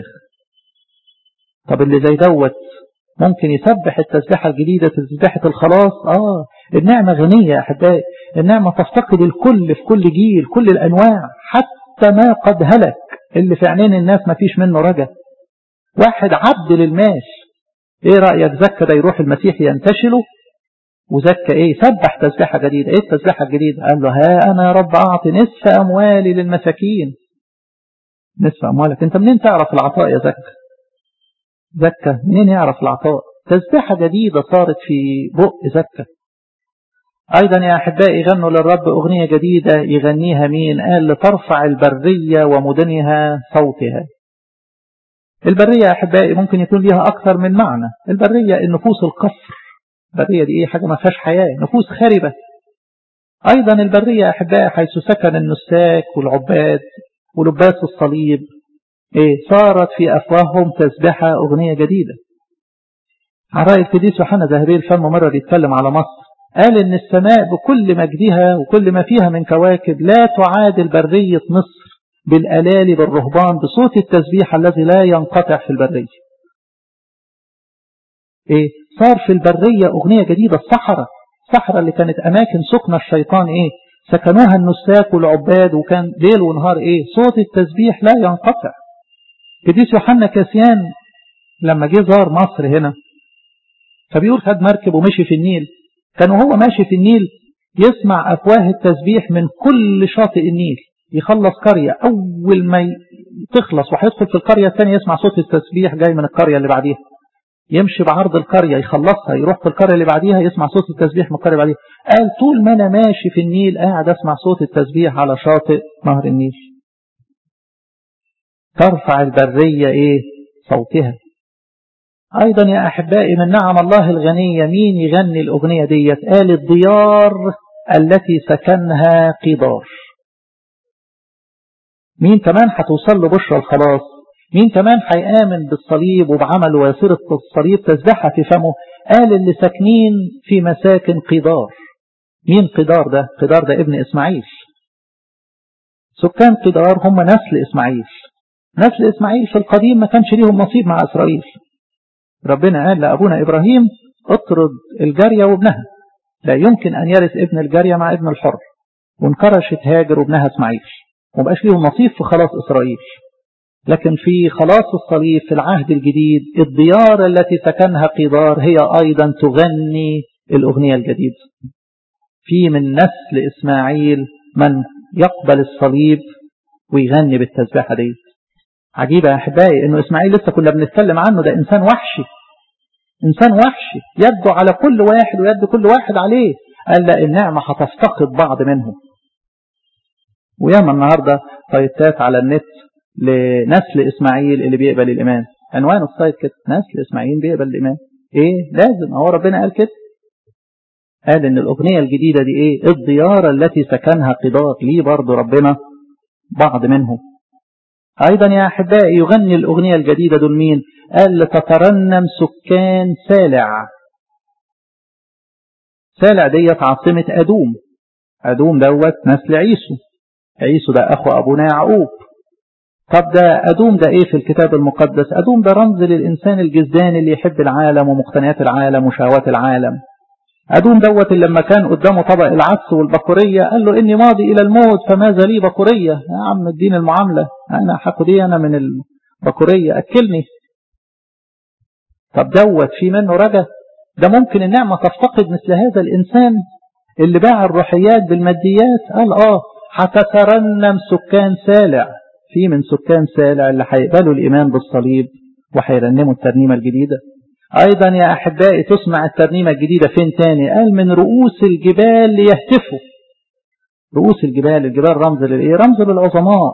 طب اللي زي دوت ممكن يسبح التسبيحة الجديدة تسبيحة الخلاص آه النعمة غنية يا أحبائي النعمة تفتقد الكل في كل جيل كل الأنواع حتى ما قد هلك اللي في عينين الناس ما فيش منه رجا واحد عبد للمال ايه رأيك زكا ده يروح المسيح ينتشله وزكا ايه سبح تسبيحة جديدة ايه التسبيحة الجديدة قال له ها انا يا رب اعطي نصف اموالي للمساكين نصف اموالك انت منين تعرف العطاء يا زكا زكا منين يعرف العطاء تسبيحة جديدة صارت في بق زكا أيضا يا أحبائي غنوا للرب أغنية جديدة يغنيها مين قال لترفع البرية ومدنها صوتها البرية يا أحبائي ممكن يكون ليها أكثر من معنى البرية النفوس الكفر البرية دي إيه حاجة ما فيهاش حياة نفوس خاربة أيضا البرية يا أحبائي حيث سكن النساك والعباد ولباس الصليب إيه صارت في أفواههم تسبحة أغنية جديدة على رأي القديس يوحنا ذهبي الفم مرة بيتكلم على مصر قال إن السماء بكل مجدها وكل ما فيها من كواكب لا تعادل برية مصر بالألالي بالرهبان بصوت التسبيح الذي لا ينقطع في البرية إيه صار في البرية أغنية جديدة الصحراء الصحراء اللي كانت أماكن سكن الشيطان إيه سكنوها النساك والعباد وكان ليل ونهار إيه صوت التسبيح لا ينقطع قديس يوحنا كاسيان لما جه زار مصر هنا فبيقول خد مركب ومشي في النيل كان وهو ماشي في النيل يسمع أفواه التسبيح من كل شاطئ النيل يخلص قرية أول ما تخلص وهيدخل في القرية الثانية يسمع صوت التسبيح جاي من القرية اللي بعديها يمشي بعرض القرية يخلصها يروح في القرية اللي بعديها يسمع صوت التسبيح من القرية اللي بعديها قال طول ما أنا ماشي في النيل قاعد أسمع صوت التسبيح على شاطئ نهر النيل ترفع البرية إيه صوتها أيضا يا أحبائي من نعم الله الغنية مين يغني الأغنية ديت قال الديار التي سكنها قدار مين كمان هتوصل له بشرى الخلاص مين كمان هيآمن بالصليب وبعمل ويصير الصليب تسبحها في فمه قال اللي ساكنين في مساكن قدار مين قدار ده قدار ده ابن إسماعيل سكان قدار هم نسل إسماعيل نسل إسماعيل في القديم ما كانش ليهم نصيب مع إسرائيل ربنا قال لأبونا إبراهيم اطرد الجارية وابنها لا يمكن أن يرث ابن الجارية مع ابن الحر وانكرشت هاجر وابنها إسماعيل ومبقاش ليهم نصيب في خلاص إسرائيل لكن في خلاص الصليب في العهد الجديد الديار التي سكنها قدار هي أيضا تغني الأغنية الجديدة في من نسل إسماعيل من يقبل الصليب ويغني بالتسبيحة دي عجيبة يا أحبائي إنه إسماعيل لسه كنا بنتكلم عنه ده إنسان وحشي إنسان وحشي يده على كل واحد ويد كل واحد عليه قال لا النعمة هتفتقد بعض منهم وياما النهاردة سايتات على النت لنسل إسماعيل اللي بيقبل الإيمان عنوان السايت كده نسل إسماعيل بيقبل الإيمان إيه لازم هو ربنا قال كده قال إن الأغنية الجديدة دي إيه الديار التي سكنها قدار ليه برضو ربنا بعض منهم أيضا يا أحبائي يغني الأغنية الجديدة دول مين قال لتترنم سكان سالع سالع ديت عاصمة أدوم أدوم دوت نسل عيسو عيسو ده أخو أبونا يعقوب طب ده أدوم ده إيه في الكتاب المقدس أدوم ده رمز للإنسان الجزدان اللي يحب العالم ومقتنيات العالم وشهوات العالم أدوم دوت اللي لما كان قدامه طبق العدس والبقورية قال له إني ماضي إلى الموت فماذا لي بقورية يا عم الدين المعاملة أنا هاخد إيه أنا من البقورية أكلني طب دوت في منه رجا ده ممكن النعمة تفتقد مثل هذا الإنسان اللي باع الروحيات بالماديات قال آه هتترنم سكان سالع في من سكان سالع اللي هيقبلوا الإيمان بالصليب وهيرنموا الترنيمة الجديدة أيضا يا أحبائي تسمع الترنيمة الجديدة فين تاني قال من رؤوس الجبال ليهتفوا رؤوس الجبال الجبال رمز للإيه رمز للعظماء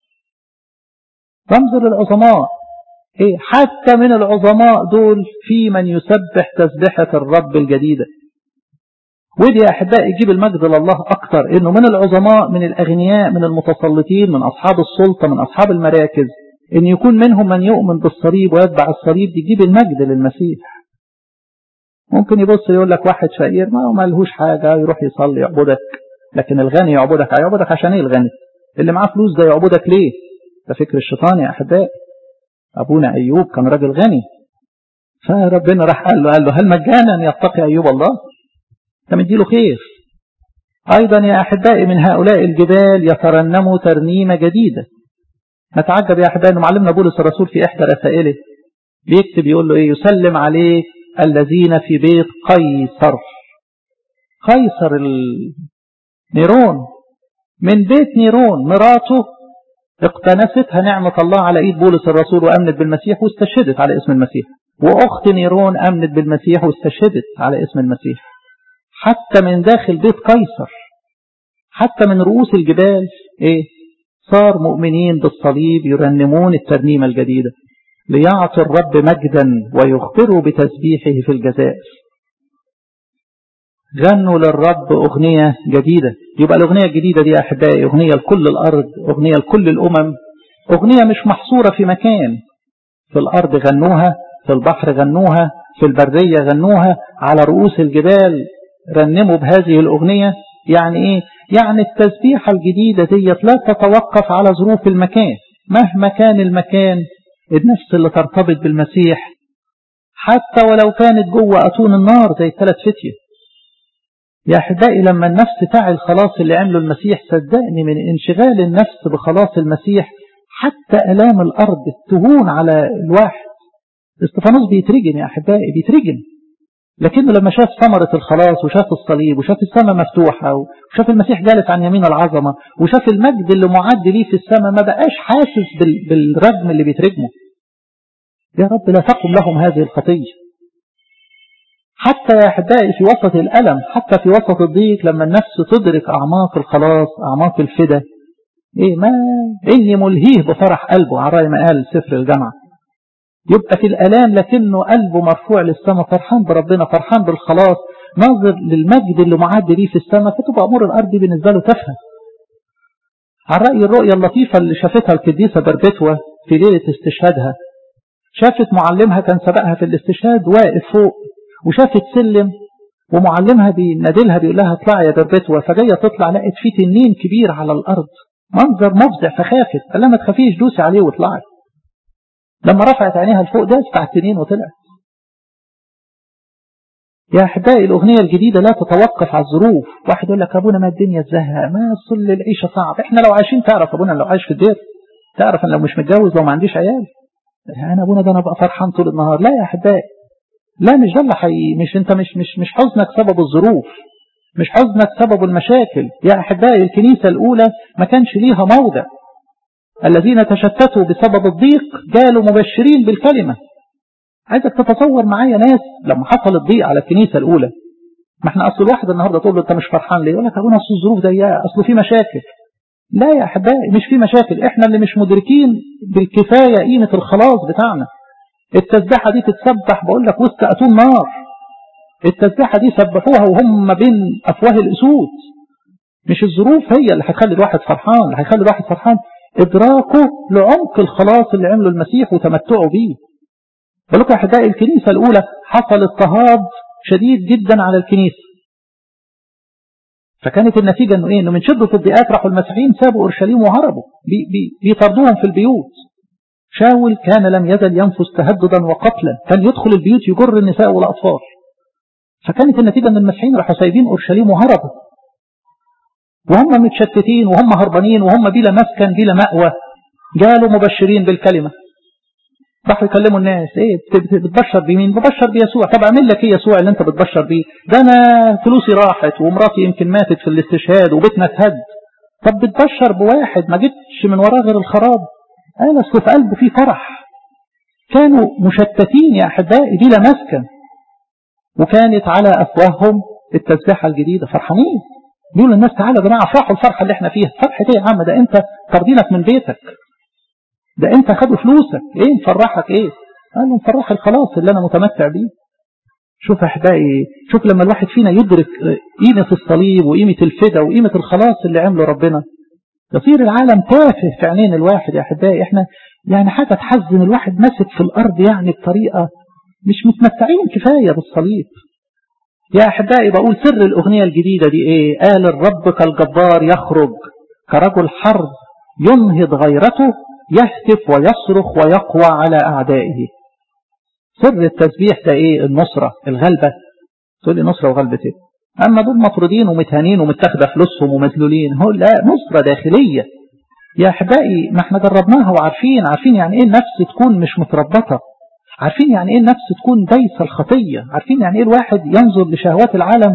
رمز للعظماء إيه حتى من العظماء دول في من يسبح تسبحة الرب الجديدة ودي يا أحبائي يجيب المجد لله أكتر إنه من العظماء من الأغنياء من المتسلطين من أصحاب السلطة من أصحاب المراكز إن يكون منهم من يؤمن بالصليب ويتبع الصليب دي يجيب المجد للمسيح ممكن يبص يقول لك واحد فقير ما هو ملهوش حاجة يروح يصلي يعبدك لكن الغني يعبدك هيعبدك عشان ايه الغني اللي معاه فلوس ده يعبدك ليه ده فكر الشيطان يا أحبائي أبونا أيوب كان راجل غني فربنا راح قال له قال له هل مجانا يتقي أيوب الله انت مديله خير أيضا يا أحبائي من هؤلاء الجبال يترنموا ترنيمة جديدة نتعجب يا أحبائي أن معلمنا بولس الرسول في إحدى رسائله بيكتب يقول له إيه يسلم عليك الذين في بيت قيصر قيصر نيرون من بيت نيرون مراته اقتنستها نعمة الله على ايد بولس الرسول وامنت بالمسيح واستشهدت على اسم المسيح واخت نيرون امنت بالمسيح واستشهدت على اسم المسيح حتى من داخل بيت قيصر حتى من رؤوس الجبال ايه صار مؤمنين بالصليب يرنمون الترنيمة الجديدة ليعطي الرب مجدا ويخبروا بتسبيحه في الجزائر غنوا للرب أغنية جديدة يبقى الأغنية الجديدة دي يا أحبائي أغنية لكل الأرض أغنية لكل الأمم أغنية مش محصورة في مكان في الأرض غنوها في البحر غنوها في البرية غنوها على رؤوس الجبال رنموا بهذه الأغنية يعني إيه؟ يعني التسبيحة الجديدة ديت لا تتوقف على ظروف المكان مهما كان المكان النفس اللي ترتبط بالمسيح حتى ولو كانت جوه أتون النار زي الثلاث فتية يا أحبائي لما النفس تعي الخلاص اللي عمله المسيح صدقني من انشغال النفس بخلاص المسيح حتى ألام الأرض تهون على الواحد استفانوس بيترجم يا أحبائي بيترجم لكنه لما شاف ثمرة الخلاص وشاف الصليب وشاف السماء مفتوحة وشاف المسيح جالس عن يمين العظمة وشاف المجد اللي معد ليه في السماء ما بقاش حاسس بالرجم اللي بيترجمه يا رب لا تقم لهم هذه الخطية حتى يا أحبائي في وسط الألم حتى في وسط الضيق لما النفس تدرك أعماق الخلاص أعماق الفدا إيه ما إني ملهيه بفرح قلبه على ما قال سفر الجامعة يبقى في الألام لكنه قلبه مرفوع للسماء فرحان بربنا فرحان بالخلاص ناظر للمجد اللي معد ليه في السماء فتبقى أمور الأرض بالنسبة له تافهه على رأي الرؤية اللطيفة اللي شافتها القديسة بربتوة في ليلة استشهادها شافت معلمها كان سبقها في الاستشهاد واقف فوق وشافت سلم ومعلمها بينادلها بيقول لها اطلعي يا بربتوة فجاية تطلع لقت فيه تنين كبير على الأرض منظر مفزع فخافت قال لها ما تخافيش دوسي عليه واطلعي لما رفعت عينيها لفوق ده بتاع التنين وطلعت يا أحبائي الأغنية الجديدة لا تتوقف على الظروف واحد يقول لك أبونا ما الدنيا تزهق ما أصل العيشة صعب إحنا لو عايشين تعرف أبونا لو عايش في الدير تعرف أنا لو مش متجوز لو ما عنديش عيال أنا أبونا ده أنا بقى فرحان طول النهار لا يا أحبائي لا مش ده اللي حي... مش أنت مش مش مش حزنك سبب الظروف مش حزنك سبب المشاكل يا أحبائي الكنيسة الأولى ما كانش ليها موضع الذين تشتتوا بسبب الضيق جالوا مبشرين بالكلمة عايزك تتصور معايا ناس لما حصل الضيق على الكنيسة الأولى ما احنا أصل الواحد النهاردة تقول له أنت مش فرحان ليه يقول لك أبونا أصل الظروف ضيقة أصل في مشاكل لا يا أحبائي مش في مشاكل احنا اللي مش مدركين بالكفاية قيمة الخلاص بتاعنا التسبيحة دي تتسبح بقول لك وسط أتون نار التسبيحة دي سبحوها وهم بين أفواه الأسود مش الظروف هي اللي هتخلي الواحد فرحان اللي هيخلي الواحد فرحان إدراكه لعمق الخلاص اللي عمله المسيح وتمتعه بيه بقول لكم أحبائي الكنيسة الأولى حصل اضطهاد شديد جدا على الكنيسة فكانت النتيجة انه ايه انه من شدة الضيقات راحوا المسيحيين سابوا اورشليم وهربوا بي بي بيطردوهم في البيوت شاول كان لم يزل ينفس تهددا وقتلا كان يدخل البيوت يجر النساء والاطفال فكانت النتيجة ان المسيحيين راحوا سايبين اورشليم وهربوا وهم متشتتين وهم هربانين وهم بلا مسكن بلا مأوى جالوا مبشرين بالكلمة راحوا يكلموا الناس ايه بتبشر بمين ببشر بيسوع طب اعمل لك ايه يسوع اللي انت بتبشر بيه ده انا فلوسي راحت ومراتي يمكن ماتت في الاستشهاد وبيتنا اتهد طب بتبشر بواحد ما جبتش من وراه غير الخراب قال اصل في قلبه فيه فرح كانوا مشتتين يا احبائي بلا مسكن وكانت على افواههم التسبيحه الجديده فرحانين بيقولوا للناس تعالوا يا جماعه افرحوا الفرحه اللي احنا فيها فرحه ايه يا عم ده انت طردينك من بيتك ده انت خدوا فلوسك ايه مفرحك ايه قال له مفرح الخلاص اللي انا متمتع بيه شوف احبائي شوف لما الواحد فينا يدرك قيمة الصليب وقيمة الفدا وقيمة الخلاص اللي عمله ربنا يصير العالم تافه في عينين الواحد يا احبائي احنا يعني حاجة تحزن الواحد ماسك في الارض يعني بطريقة مش متمتعين كفاية بالصليب يا احبائي بقول سر الاغنية الجديدة دي ايه قال الرب كالجبار يخرج كرجل حرب ينهض غيرته يهتف ويصرخ ويقوى على اعدائه سر التسبيح ده ايه النصرة الغلبة تقول لي نصرة وغلبة ايه اما دول مطرودين ومتهانين ومتاخده فلوسهم ومذلولين هو لا نصرة داخلية يا احبائي ما احنا جربناها وعارفين عارفين يعني ايه النفس تكون مش متربطة عارفين يعني ايه النفس تكون دايسة الخطية عارفين يعني ايه الواحد ينظر لشهوات العالم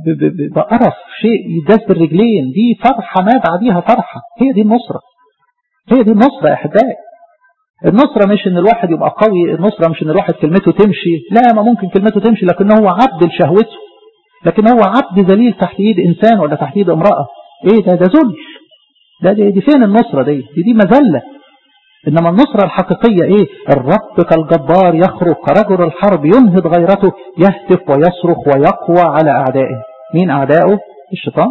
بقرف شيء يداس بالرجلين دي فرحة ما بعديها فرحة هي دي النصرة هي دي النصرة يا احبائي النصرة مش ان الواحد يبقى قوي النصرة مش ان الواحد كلمته تمشي لا ما ممكن كلمته تمشي لكن هو عبد لشهوته لكن هو عبد ذليل تحت ايد انسان ولا تحت ايد امرأة ايه ده ده ذل ده دي, دي فين النصرة دي دي, دي مذلة انما النصرة الحقيقية ايه الرب كالجبار يخرج كرجل الحرب ينهض غيرته يهتف ويصرخ ويقوى على اعدائه مين اعدائه الشيطان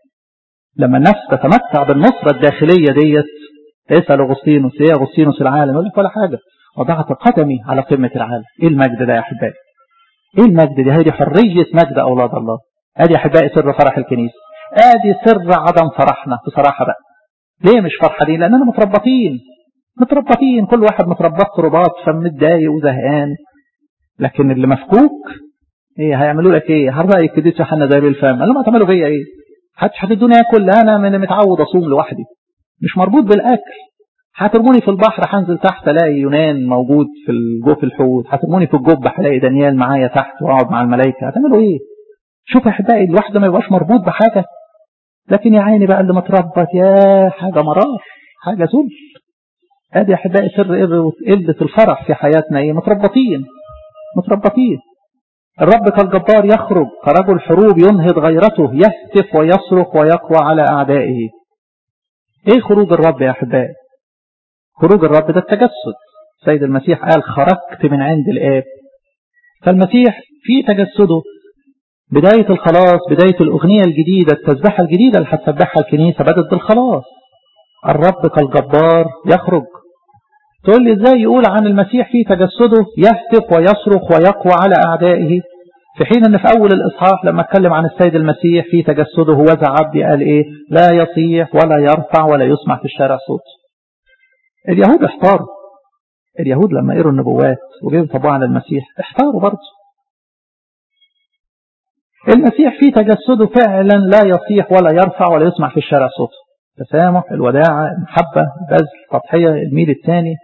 لما النفس تتمتع بالنصرة الداخلية ديت اسأل أغسطينوس ايه أغسطينوس العالم يقول لك ولا حاجة وضعت قدمي على قمة العالم ايه المجد ده يا أحبائي ايه المجد ده هذه حرية مجد أولاد الله ادي يا أحبائي سر فرح الكنيسة ادي سر عدم فرحنا بصراحة بقى ليه مش فرحانين لأننا متربطين متربطين كل واحد متربط رباط فمتضايق وزهقان لكن اللي مفكوك ايه هيعملوا لك ايه هل رأيك كده يوحنا زي الفم قال لهم هتعملوا فيا ايه محدش هتدوني اكل انا من متعود اصوم لوحدي مش مربوط بالاكل هترموني في البحر هنزل تحت الاقي يونان موجود في الجوف الحوت هترموني في الجب هلاقي دانيال معايا تحت واقعد مع الملائكه هتعملوا ايه شوف يا احبائي الواحد ما يبقاش مربوط بحاجه لكن يا عيني بقى اللي متربط يا حاجه مرار حاجه ذل ادي يا احبائي سر قله الفرح في حياتنا ايه متربطين متربطين الرب كالجبار يخرج كرجل حروب ينهض غيرته يهتف ويصرخ ويقوى على اعدائه ايه خروج الرب يا احبائي خروج الرب ده التجسد سيد المسيح قال خرجت من عند الاب فالمسيح في تجسده بداية الخلاص بداية الأغنية الجديدة التسبحة الجديدة اللي هتسبحها الكنيسة بدت بالخلاص الرب كالجبار يخرج تقول لي ازاي يقول عن المسيح في تجسده يهتف ويصرخ ويقوى على أعدائه في حين ان في اول الاصحاح لما اتكلم عن السيد المسيح في تجسده هو عبدي قال ايه لا يصيح ولا يرفع ولا يسمع في الشارع صوت اليهود احتاروا اليهود لما قروا النبوات وجيبوا طبعا على المسيح احتاروا برضه المسيح في تجسده فعلا لا يصيح ولا يرفع ولا يسمع في الشارع صوت تسامح الوداعة المحبة البذل التضحية الميل الثاني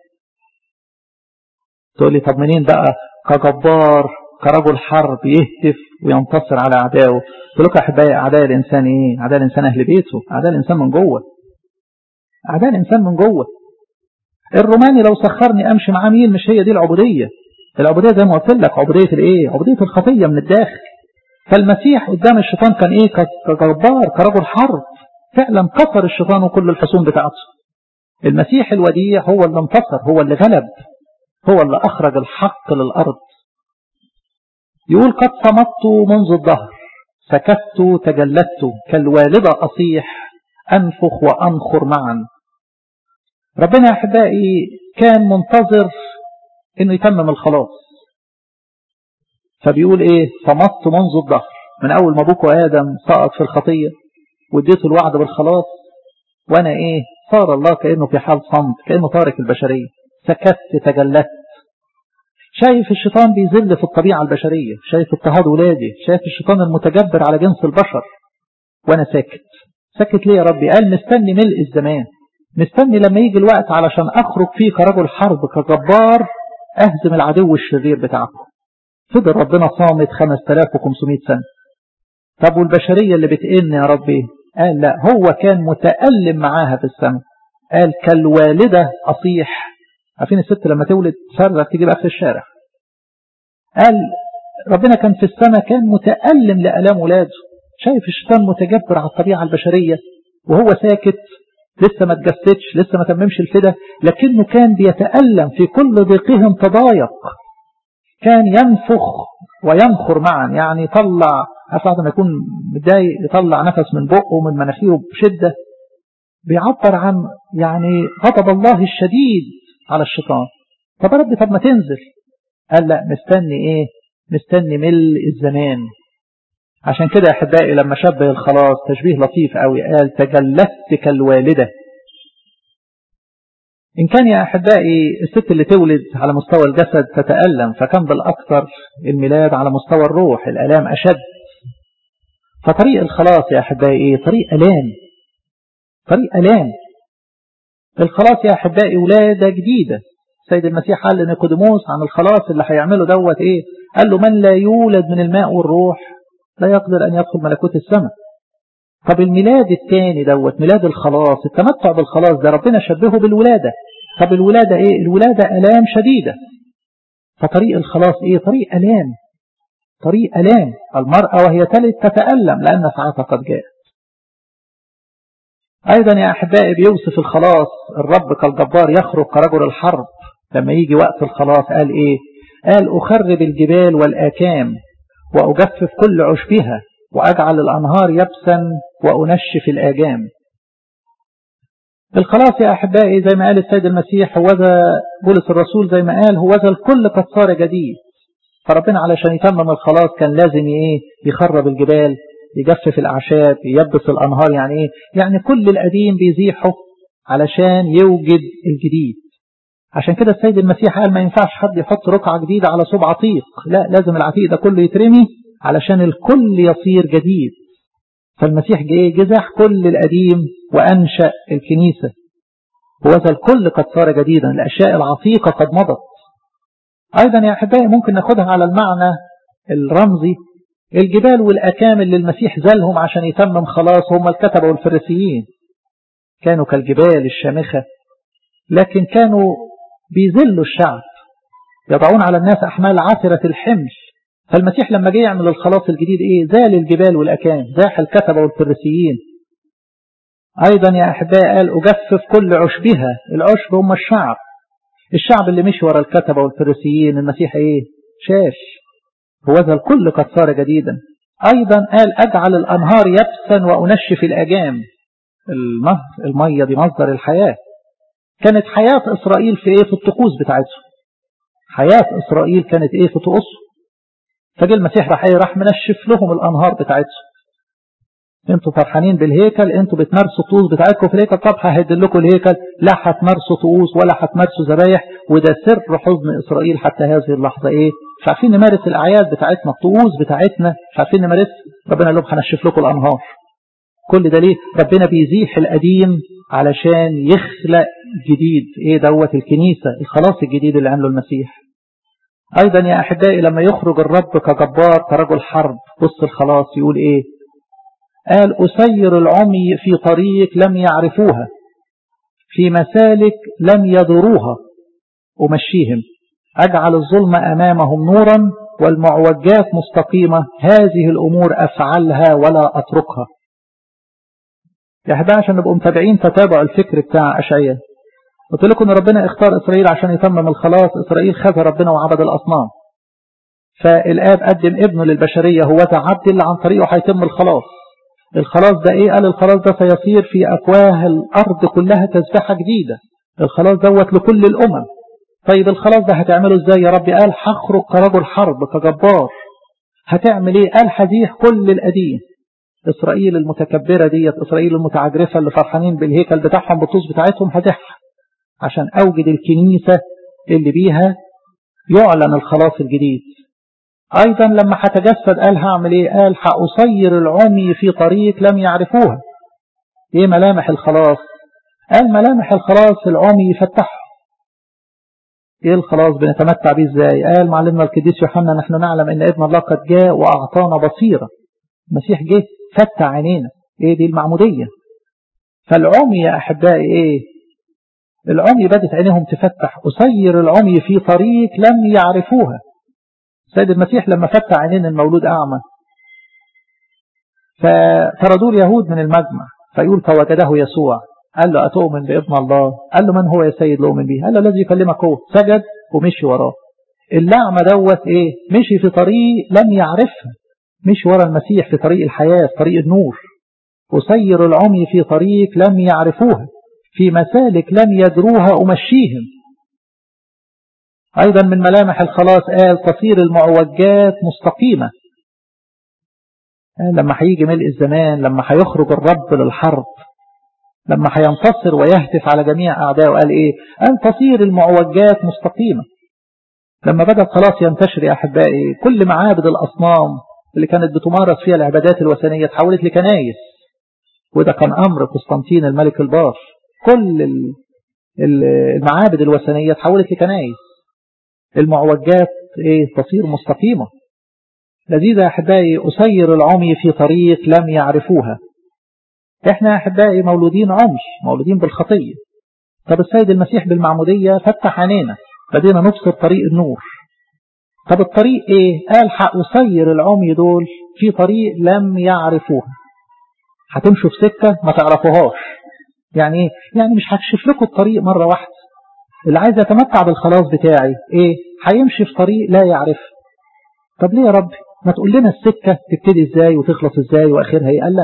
تقول لي طب منين بقى كجبار كرجل حرب يهتف وينتصر على أعدائه قلت لكم أحبائي أعداء الإنسان إيه؟ أعداء الإنسان أهل بيته أعداء الإنسان من جوه أعداء الإنسان من جوه الروماني لو سخرني أمشي معاه مين مش هي دي العبودية العبودية زي ما قلت لك عبودية الإيه؟ عبودية الخطية من الداخل فالمسيح قدام الشيطان كان إيه كجبار كرجل حرب فعلا كسر الشيطان وكل الحصون بتاعته المسيح الوديع هو اللي انتصر هو اللي غلب هو اللي أخرج الحق للأرض يقول قد صمت منذ الظهر سكت تجلدت كالوالدة أصيح أنفخ وأنخر معا ربنا يا أحبائي كان منتظر أنه يتمم الخلاص فبيقول إيه صمت منذ الظهر من أول ما أبوك آدم سقط في الخطية واديته الوعد بالخلاص وأنا إيه صار الله كأنه في حال صمت كأنه تارك البشرية سكت تجلدت شايف الشيطان بيذل في الطبيعة البشرية شايف اضطهاد ولادي شايف الشيطان المتجبر على جنس البشر وانا ساكت ساكت ليه يا ربي قال مستني ملء الزمان مستني لما يجي الوقت علشان اخرج فيه كرجل حرب كجبار اهزم العدو الشرير بتاعكم فضل ربنا صامت 5500 سنة طب والبشرية اللي بتئن يا ربي قال لا هو كان متألم معاها في السماء قال كالوالدة أصيح عارفين الست لما تولد تصرخ تيجي بقى في الشارع قال ربنا كان في السماء كان متألم لألام ولاده شايف الشيطان متجبر على الطبيعة البشرية وهو ساكت لسه ما تجسدش لسه ما تممش الفدا لكنه كان بيتألم في كل ضيقهم تضايق كان ينفخ وينخر معا يعني يطلع عارف لما يكون متضايق يطلع نفس من بقه ومن مناخيره بشدة بيعبر عن يعني غضب الله الشديد على الشيطان طب ربي طب ما تنزل قال لا مستني ايه مستني ملء الزمان عشان كده يا احبائي لما شبه الخلاص تشبيه لطيف قوي قال تجلدت كالوالده إن كان يا أحبائي الست اللي تولد على مستوى الجسد تتألم فكان بالأكثر الميلاد على مستوى الروح الألام أشد فطريق الخلاص يا أحبائي إيه؟ طريق ألام طريق ألام الخلاص يا أحبائي ولادة جديدة سيد المسيح قال لنيقوديموس عن الخلاص اللي هيعمله دوت إيه قال له من لا يولد من الماء والروح لا يقدر أن يدخل ملكوت السماء طب الميلاد الثاني دوت ميلاد الخلاص التمتع بالخلاص ده ربنا شبهه بالولادة طب الولادة ايه الولادة ألام شديدة فطريق الخلاص ايه طريق ألام طريق ألام المرأة وهي تلد تتألم لأن ساعتها قد جاءت أيضا يا أحبائي بيوصف الخلاص الرب كالجبار يخرج كرجل الحرب لما يجي وقت الخلاص قال ايه قال أخرب الجبال والآكام وأجفف كل عشبها وأجعل الأنهار يبسا وأنشف الآجام الخلاص يا أحبائي زي ما قال السيد المسيح هوذا بولس الرسول زي ما قال هوذا الكل قد صار جديد فربنا علشان يتمم الخلاص كان لازم ايه يخرب الجبال يجفف الأعشاب ييبس الأنهار يعني ايه يعني كل القديم بيزيحه علشان يوجد الجديد عشان كده السيد المسيح قال ما ينفعش حد يحط رقعة جديدة على صوب عتيق لا لازم العتيق ده كله يترمي علشان الكل يصير جديد فالمسيح جه جزح كل القديم وأنشأ الكنيسة وهذا الكل قد صار جديدا الأشياء العتيقة قد مضت أيضا يا أحبائي ممكن ناخدها على المعنى الرمزي الجبال والأكام اللي المسيح زلهم عشان يتمم خلاص هم الكتبة والفريسيين كانوا كالجبال الشامخة لكن كانوا بيذلوا الشعب يضعون على الناس أحمال عثرة الحمل فالمسيح لما جه يعمل الخلاص الجديد ايه زال الجبال والأكام زاح الكتبة والفريسيين أيضا يا أحبائي قال أجفف كل عشبها العشب هم الشعب الشعب اللي مشي ورا الكتبة والفريسيين المسيح ايه شاف هوذا الكل قد صار جديدا أيضا قال أجعل الأنهار يبسا وأنشف الأجام النهر المية دي مصدر الحياة كانت حياة إسرائيل في ايه في الطقوس بتاعتهم حياة إسرائيل كانت ايه في طقوسهم فجاء المسيح راح ايه راح منشف لهم الانهار بتاعتهم انتوا فرحانين بالهيكل انتوا بتمارسوا الطقوس بتاعتكم في الهيكل طب ههدل لكم الهيكل لا هتمارسوا طقوس ولا هتمارسوا ذبايح وده سر حزن اسرائيل حتى هذه اللحظه ايه مش عارفين نمارس الاعياد بتاعتنا الطقوس بتاعتنا مش عارفين نمارس ربنا قال لهم هنشف لكم الانهار كل ده ليه ربنا بيزيح القديم علشان يخلق جديد ايه دوت الكنيسه الخلاص الجديد اللي عمله المسيح أيضا يا أحبائي لما يخرج الرب كجبار كرجل حرب بص الخلاص يقول إيه قال أسير العمي في طريق لم يعرفوها في مسالك لم يضروها أمشيهم أجعل الظلم أمامهم نورا والمعوجات مستقيمة هذه الأمور أفعلها ولا أتركها يا أحبائي عشان نبقوا متابعين تتابعوا الفكر بتاع أشعية قلت لكم ان ربنا اختار اسرائيل عشان يتمم الخلاص اسرائيل خذ ربنا وعبد الاصنام فالاب قدم ابنه للبشريه هو ده عبد اللي عن طريقه هيتم الخلاص الخلاص ده ايه قال الخلاص ده سيصير في افواه الارض كلها تسبحه جديده الخلاص دوت لكل الامم طيب الخلاص ده هتعمله ازاي يا ربي قال هخرج كرجل حرب كجبار هتعمل ايه قال هزيح كل القديم اسرائيل المتكبره ديت اسرائيل المتعجرفه اللي فرحانين بالهيكل بتاعهم بالطوس بتاعتهم هزيحها عشان أوجد الكنيسة اللي بيها يعلن الخلاص الجديد أيضا لما هتجسد قال هعمل إيه قال هأصير العمي في طريق لم يعرفوها إيه ملامح الخلاص قال ملامح الخلاص العمي يفتحه إيه الخلاص بنتمتع بيه إزاي قال معلمنا القديس يوحنا نحن نعلم إن ابن الله قد جاء وأعطانا بصيرة المسيح جه فتح عينينا ايه دي المعمودية فالعمي يا أحبائي ايه العمي بدت عينيهم تفتح أسير العمي في طريق لم يعرفوها سيد المسيح لما فتح عينين المولود أعمى فطردوا اليهود من المجمع فيقول فوجده يسوع قال له أتؤمن بابن الله قال له من هو يا سيد لؤمن به قال له الذي يكلمك هو سجد ومشي وراه اللعمة دوت ايه مشي في طريق لم يعرفها مشي ورا المسيح في طريق الحياة في طريق النور أسير العمي في طريق لم يعرفوها في مسالك لم يدروها أمشيهم أيضا من ملامح الخلاص قال تصير المعوجات مستقيمة لما هيجي ملء الزمان لما هيخرج الرب للحرب لما هينتصر ويهتف على جميع أعدائه قال إيه أن تصير المعوجات مستقيمة لما بدأ خلاص ينتشر يا أحبائي كل معابد الأصنام اللي كانت بتمارس فيها العبادات الوثنية تحولت لكنايس وده كان أمر قسطنطين الملك البار كل المعابد الوثنية تحولت لكنايس المعوجات إيه تصير مستقيمة لذيذ يا أحبائي أسير العمي في طريق لم يعرفوها إحنا يا أحبائي مولودين عمش مولودين بالخطية طب السيد المسيح بالمعمودية فتح عينينا بدينا نبصر طريق النور طب الطريق ايه قال أسير العمي دول في طريق لم يعرفوها هتمشوا في سكة ما تعرفوهاش يعني ايه يعني مش هكشف لكم الطريق مرة واحدة اللي عايز يتمتع بالخلاص بتاعي ايه هيمشي في طريق لا يعرف طب ليه يا رب ما تقول لنا السكة تبتدي ازاي وتخلص ازاي واخرها ايه قال لا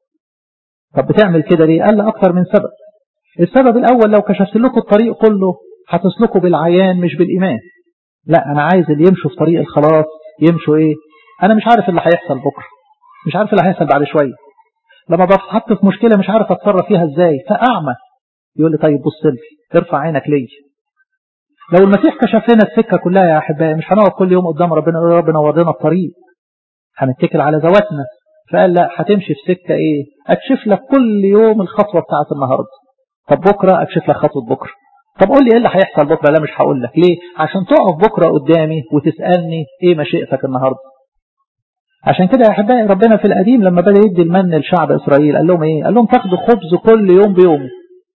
طب بتعمل كده ليه قال لا اكتر من سبب السبب الاول لو كشفت لكم الطريق كله هتسلكوا بالعيان مش بالإيمان لا أنا عايز اللي يمشوا في طريق الخلاص يمشوا إيه أنا مش عارف اللي هيحصل بكرة مش عارف اللي هيحصل بعد شوية لما بتحط في مشكلة مش عارف أتصرف فيها إزاي فأعمى يقول لي طيب بص لي ارفع عينك لي لو المسيح كشف لنا السكة كلها يا أحبائي مش هنقعد كل يوم قدام ربنا يا رب نور لنا الطريق هنتكل على ذواتنا فقال لا هتمشي في سكة إيه أكشف لك كل يوم الخطوة بتاعت النهاردة طب بكرة أكشف لك خطوة بكرة طب قول لي ايه اللي هيحصل بكره لا مش هقول لك ليه عشان تقف بكره قدامي وتسالني ايه مشيئتك النهارده عشان كده يا احبائي ربنا في القديم لما بدا يدي المن لشعب اسرائيل قال لهم ايه قال لهم تاخدوا خبز كل يوم بيومه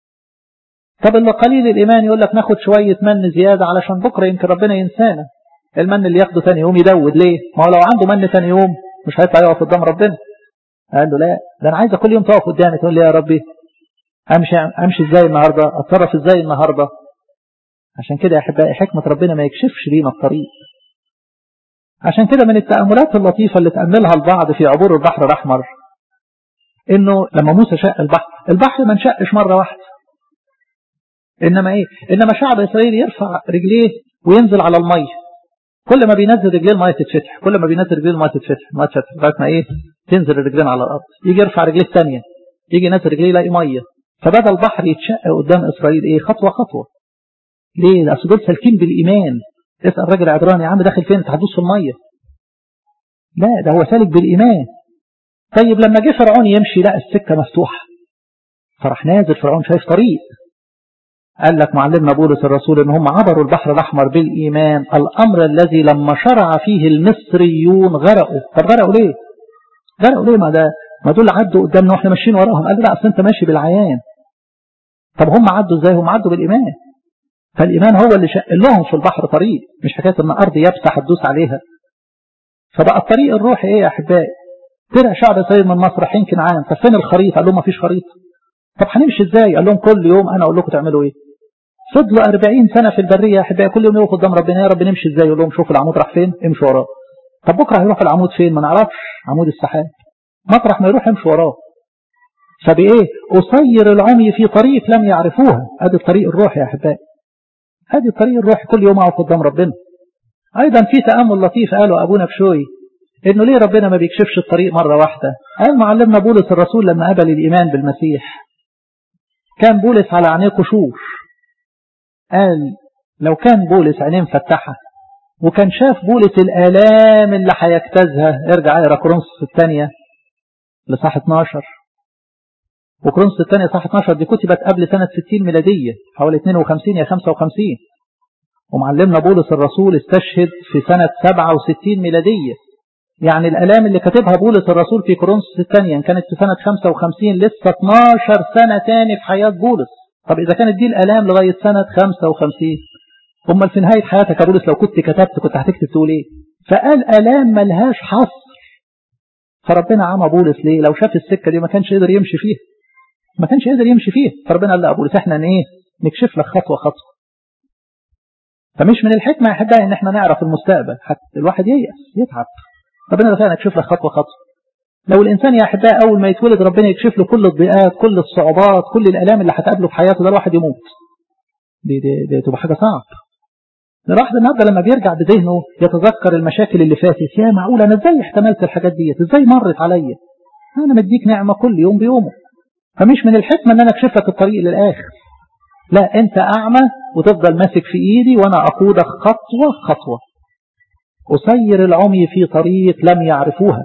طب اللي قليل الايمان يقول لك ناخد شويه من زياده علشان بكره يمكن ربنا ينسانا المن اللي ياخده ثاني يوم يدود ليه ما هو لو عنده من ثاني يوم مش هيطلع يقف قدام ربنا قال له لا ده انا عايزه كل يوم تقف قدامي تقول لي يا ربي امشي امشي ازاي النهارده اتصرف ازاي النهارده عشان كده يا احبائي حكمه ربنا ما يكشفش لينا الطريق عشان كده من التاملات اللطيفه اللي تاملها البعض في عبور البحر الاحمر انه لما موسى شق البحر البحر ما انشقش مره واحده انما ايه انما شعب اسرائيل يرفع رجليه وينزل على الميه كل ما بينزل رجليه الميه تتفتح كل ما بينزل رجليه الميه تتفتح الميه تتفتح لغايه ما ايه تنزل الرجلين على الارض يجي يرفع رجليه الثانيه يجي ينزل رجليه يلاقي ميه فبدا البحر يتشق قدام إسرائيل إيه خطوة خطوة ليه ده دول سالكين بالإيمان اسأل راجل عبراني يا عم داخل فين انت هتدوس في المية لا ده هو سالك بالإيمان طيب لما جه فرعون يمشي لقى السكة مفتوحة فراح نازل فرعون شايف طريق قال لك معلمنا بولس الرسول ان هم عبروا البحر الاحمر بالايمان الامر الذي لما شرع فيه المصريون غرقوا طب غرقوا ليه غرقوا ليه ما ده ما دول عدوا قدامنا واحنا ماشيين وراهم قال لا اصل انت ماشي بالعيان طب هم عدوا ازاي هم عدوا بالايمان فالايمان هو اللي شق لهم في البحر طريق مش حكايه ان ارض يابسه هتدوس عليها فبقى الطريق الروحي ايه يا احبائي طلع شعب اسرائيل من مصر رايحين كنعان طب فين الخريطه قال لهم ما فيش خريطه طب هنمشي ازاي قال لهم كل يوم انا اقول لكم تعملوا ايه فضلوا 40 سنه في البريه يا احبائي كل يوم يقفوا قدام ربنا يا رب نمشي ازاي يقول لهم شوفوا العمود راح فين امشوا وراه طب بكره هيروح العمود فين ما نعرفش عمود السحاب مطرح ما يروح يمشي وراه فبايه أسير العمي في طريق لم يعرفوها هذا الطريق الروحي يا أحبائي هذه الطريق الروحي كل يوم أقف قدام ربنا أيضا في تأمل لطيف قاله أبونا بشوي إنه ليه ربنا ما بيكشفش الطريق مرة واحدة قال معلمنا بولس الرسول لما قبل الإيمان بالمسيح كان بولس على عينيه قشور قال لو كان بولس عينيه مفتحة وكان شاف بولس الآلام اللي هيجتازها ارجع اقرا كورنثوس الثانية لصح 12 وكرونس الثانية صح 12 دي كتبت قبل سنة 60 ميلادية حوالي 52 يا 55 ومعلمنا بولس الرسول استشهد في سنة 67 ميلادية يعني الآلام اللي كاتبها بولس الرسول في كورنثوس الثانية كانت في سنة 55 لسه 12 سنة تاني في حياة بولس طب إذا كانت دي الآلام لغاية سنة 55 أمال في نهاية حياتك يا بولس لو كنت كتبت كنت هتكتب تقول إيه فقال آلام ملهاش حصر فربنا عمى بولس ليه لو شاف السكة دي ما كانش يقدر يمشي فيها ما كانش يقدر يمشي فيها فربنا قال لا بولس احنا ايه نكشف لك خطوة خطوة فمش من الحكمة يا أحبائي إن احنا نعرف المستقبل حتى الواحد ييأس يتعب ربنا فعلا يكشف لك خطوة خطوة لو الإنسان يا أحبائي أول ما يتولد ربنا يكشف له كل الضيقات كل الصعوبات كل الآلام اللي هتقابله في حياته ده الواحد يموت دي, دي, دي تبقى حاجة صعب الواحد النهارده لما بيرجع بذهنه يتذكر المشاكل اللي فاتت يا معقول أنا إزاي احتملت الحاجات ديت إزاي مرت عليا أنا مديك نعمة كل يوم بيومه فمش من الحكمة إن أنا أكشف لك الطريق للآخر لا أنت أعمى وتفضل ماسك في إيدي وأنا أقودك خطوة خطوة أسير العمي في طريق لم يعرفوها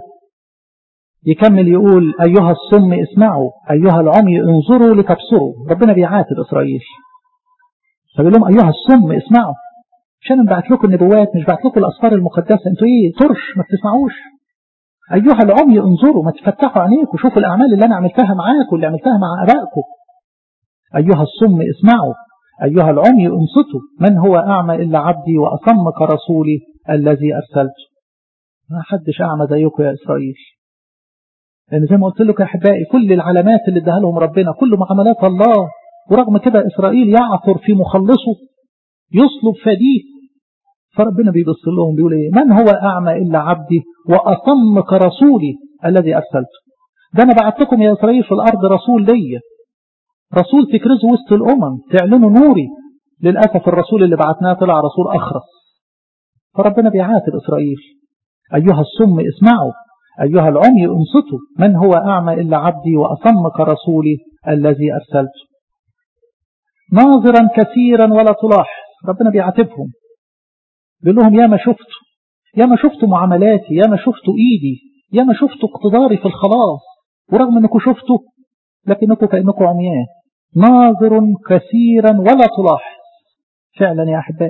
يكمل يقول أيها الصم اسمعوا أيها العمي انظروا لتبصروا ربنا بيعاتب إسرائيل فبيقول لهم أيها الصم اسمعوا عشان انا بعت لكم النبوات مش بعت لكم الأسفار المقدسة انتوا ايه طرش ما بتسمعوش أيها العمي انظروا ما تفتحوا عينيكم وشوفوا الأعمال اللي أنا عملتها معاكم واللي عملتها مع أبائكم أيها الصم اسمعوا أيها العمي انصتوا من هو أعمى إلا عبدي وأصم كرسولي الذي أرسلته ما حدش أعمى زيكم يا إسرائيل لأن زي ما قلت لكم يا أحبائي كل العلامات اللي اداها لهم ربنا كل معاملات الله ورغم كده إسرائيل يعثر في مخلصه يصلب فديه فربنا بيبص لهم بيقول ايه من هو أعمى إلا عبدي وأصم كرسولي الذي أرسلته ده أنا بعتكم يا إسرائيل في الأرض رسول ليا رسول تكرزه وسط الأمم تعلنوا نوري للأسف الرسول اللي بعتناه طلع رسول أخرس فربنا بيعاتب إسرائيل أيها الصم اسمعوا أيها العمي انصتوا من هو أعمى إلا عبدي وأصم كرسولي الذي أرسلته ناظرا كثيرا ولا تلاحظ ربنا بيعاتبهم بيقول لهم يا ما شفتوا يا ما شفتوا معاملاتي يا ما شفتوا إيدي يا ما شفتوا اقتداري في الخلاص ورغم أنكم شفتوا لكنكم كأنكم عميان ناظر كثيرا ولا تلاحظ فعلا يا أحبائي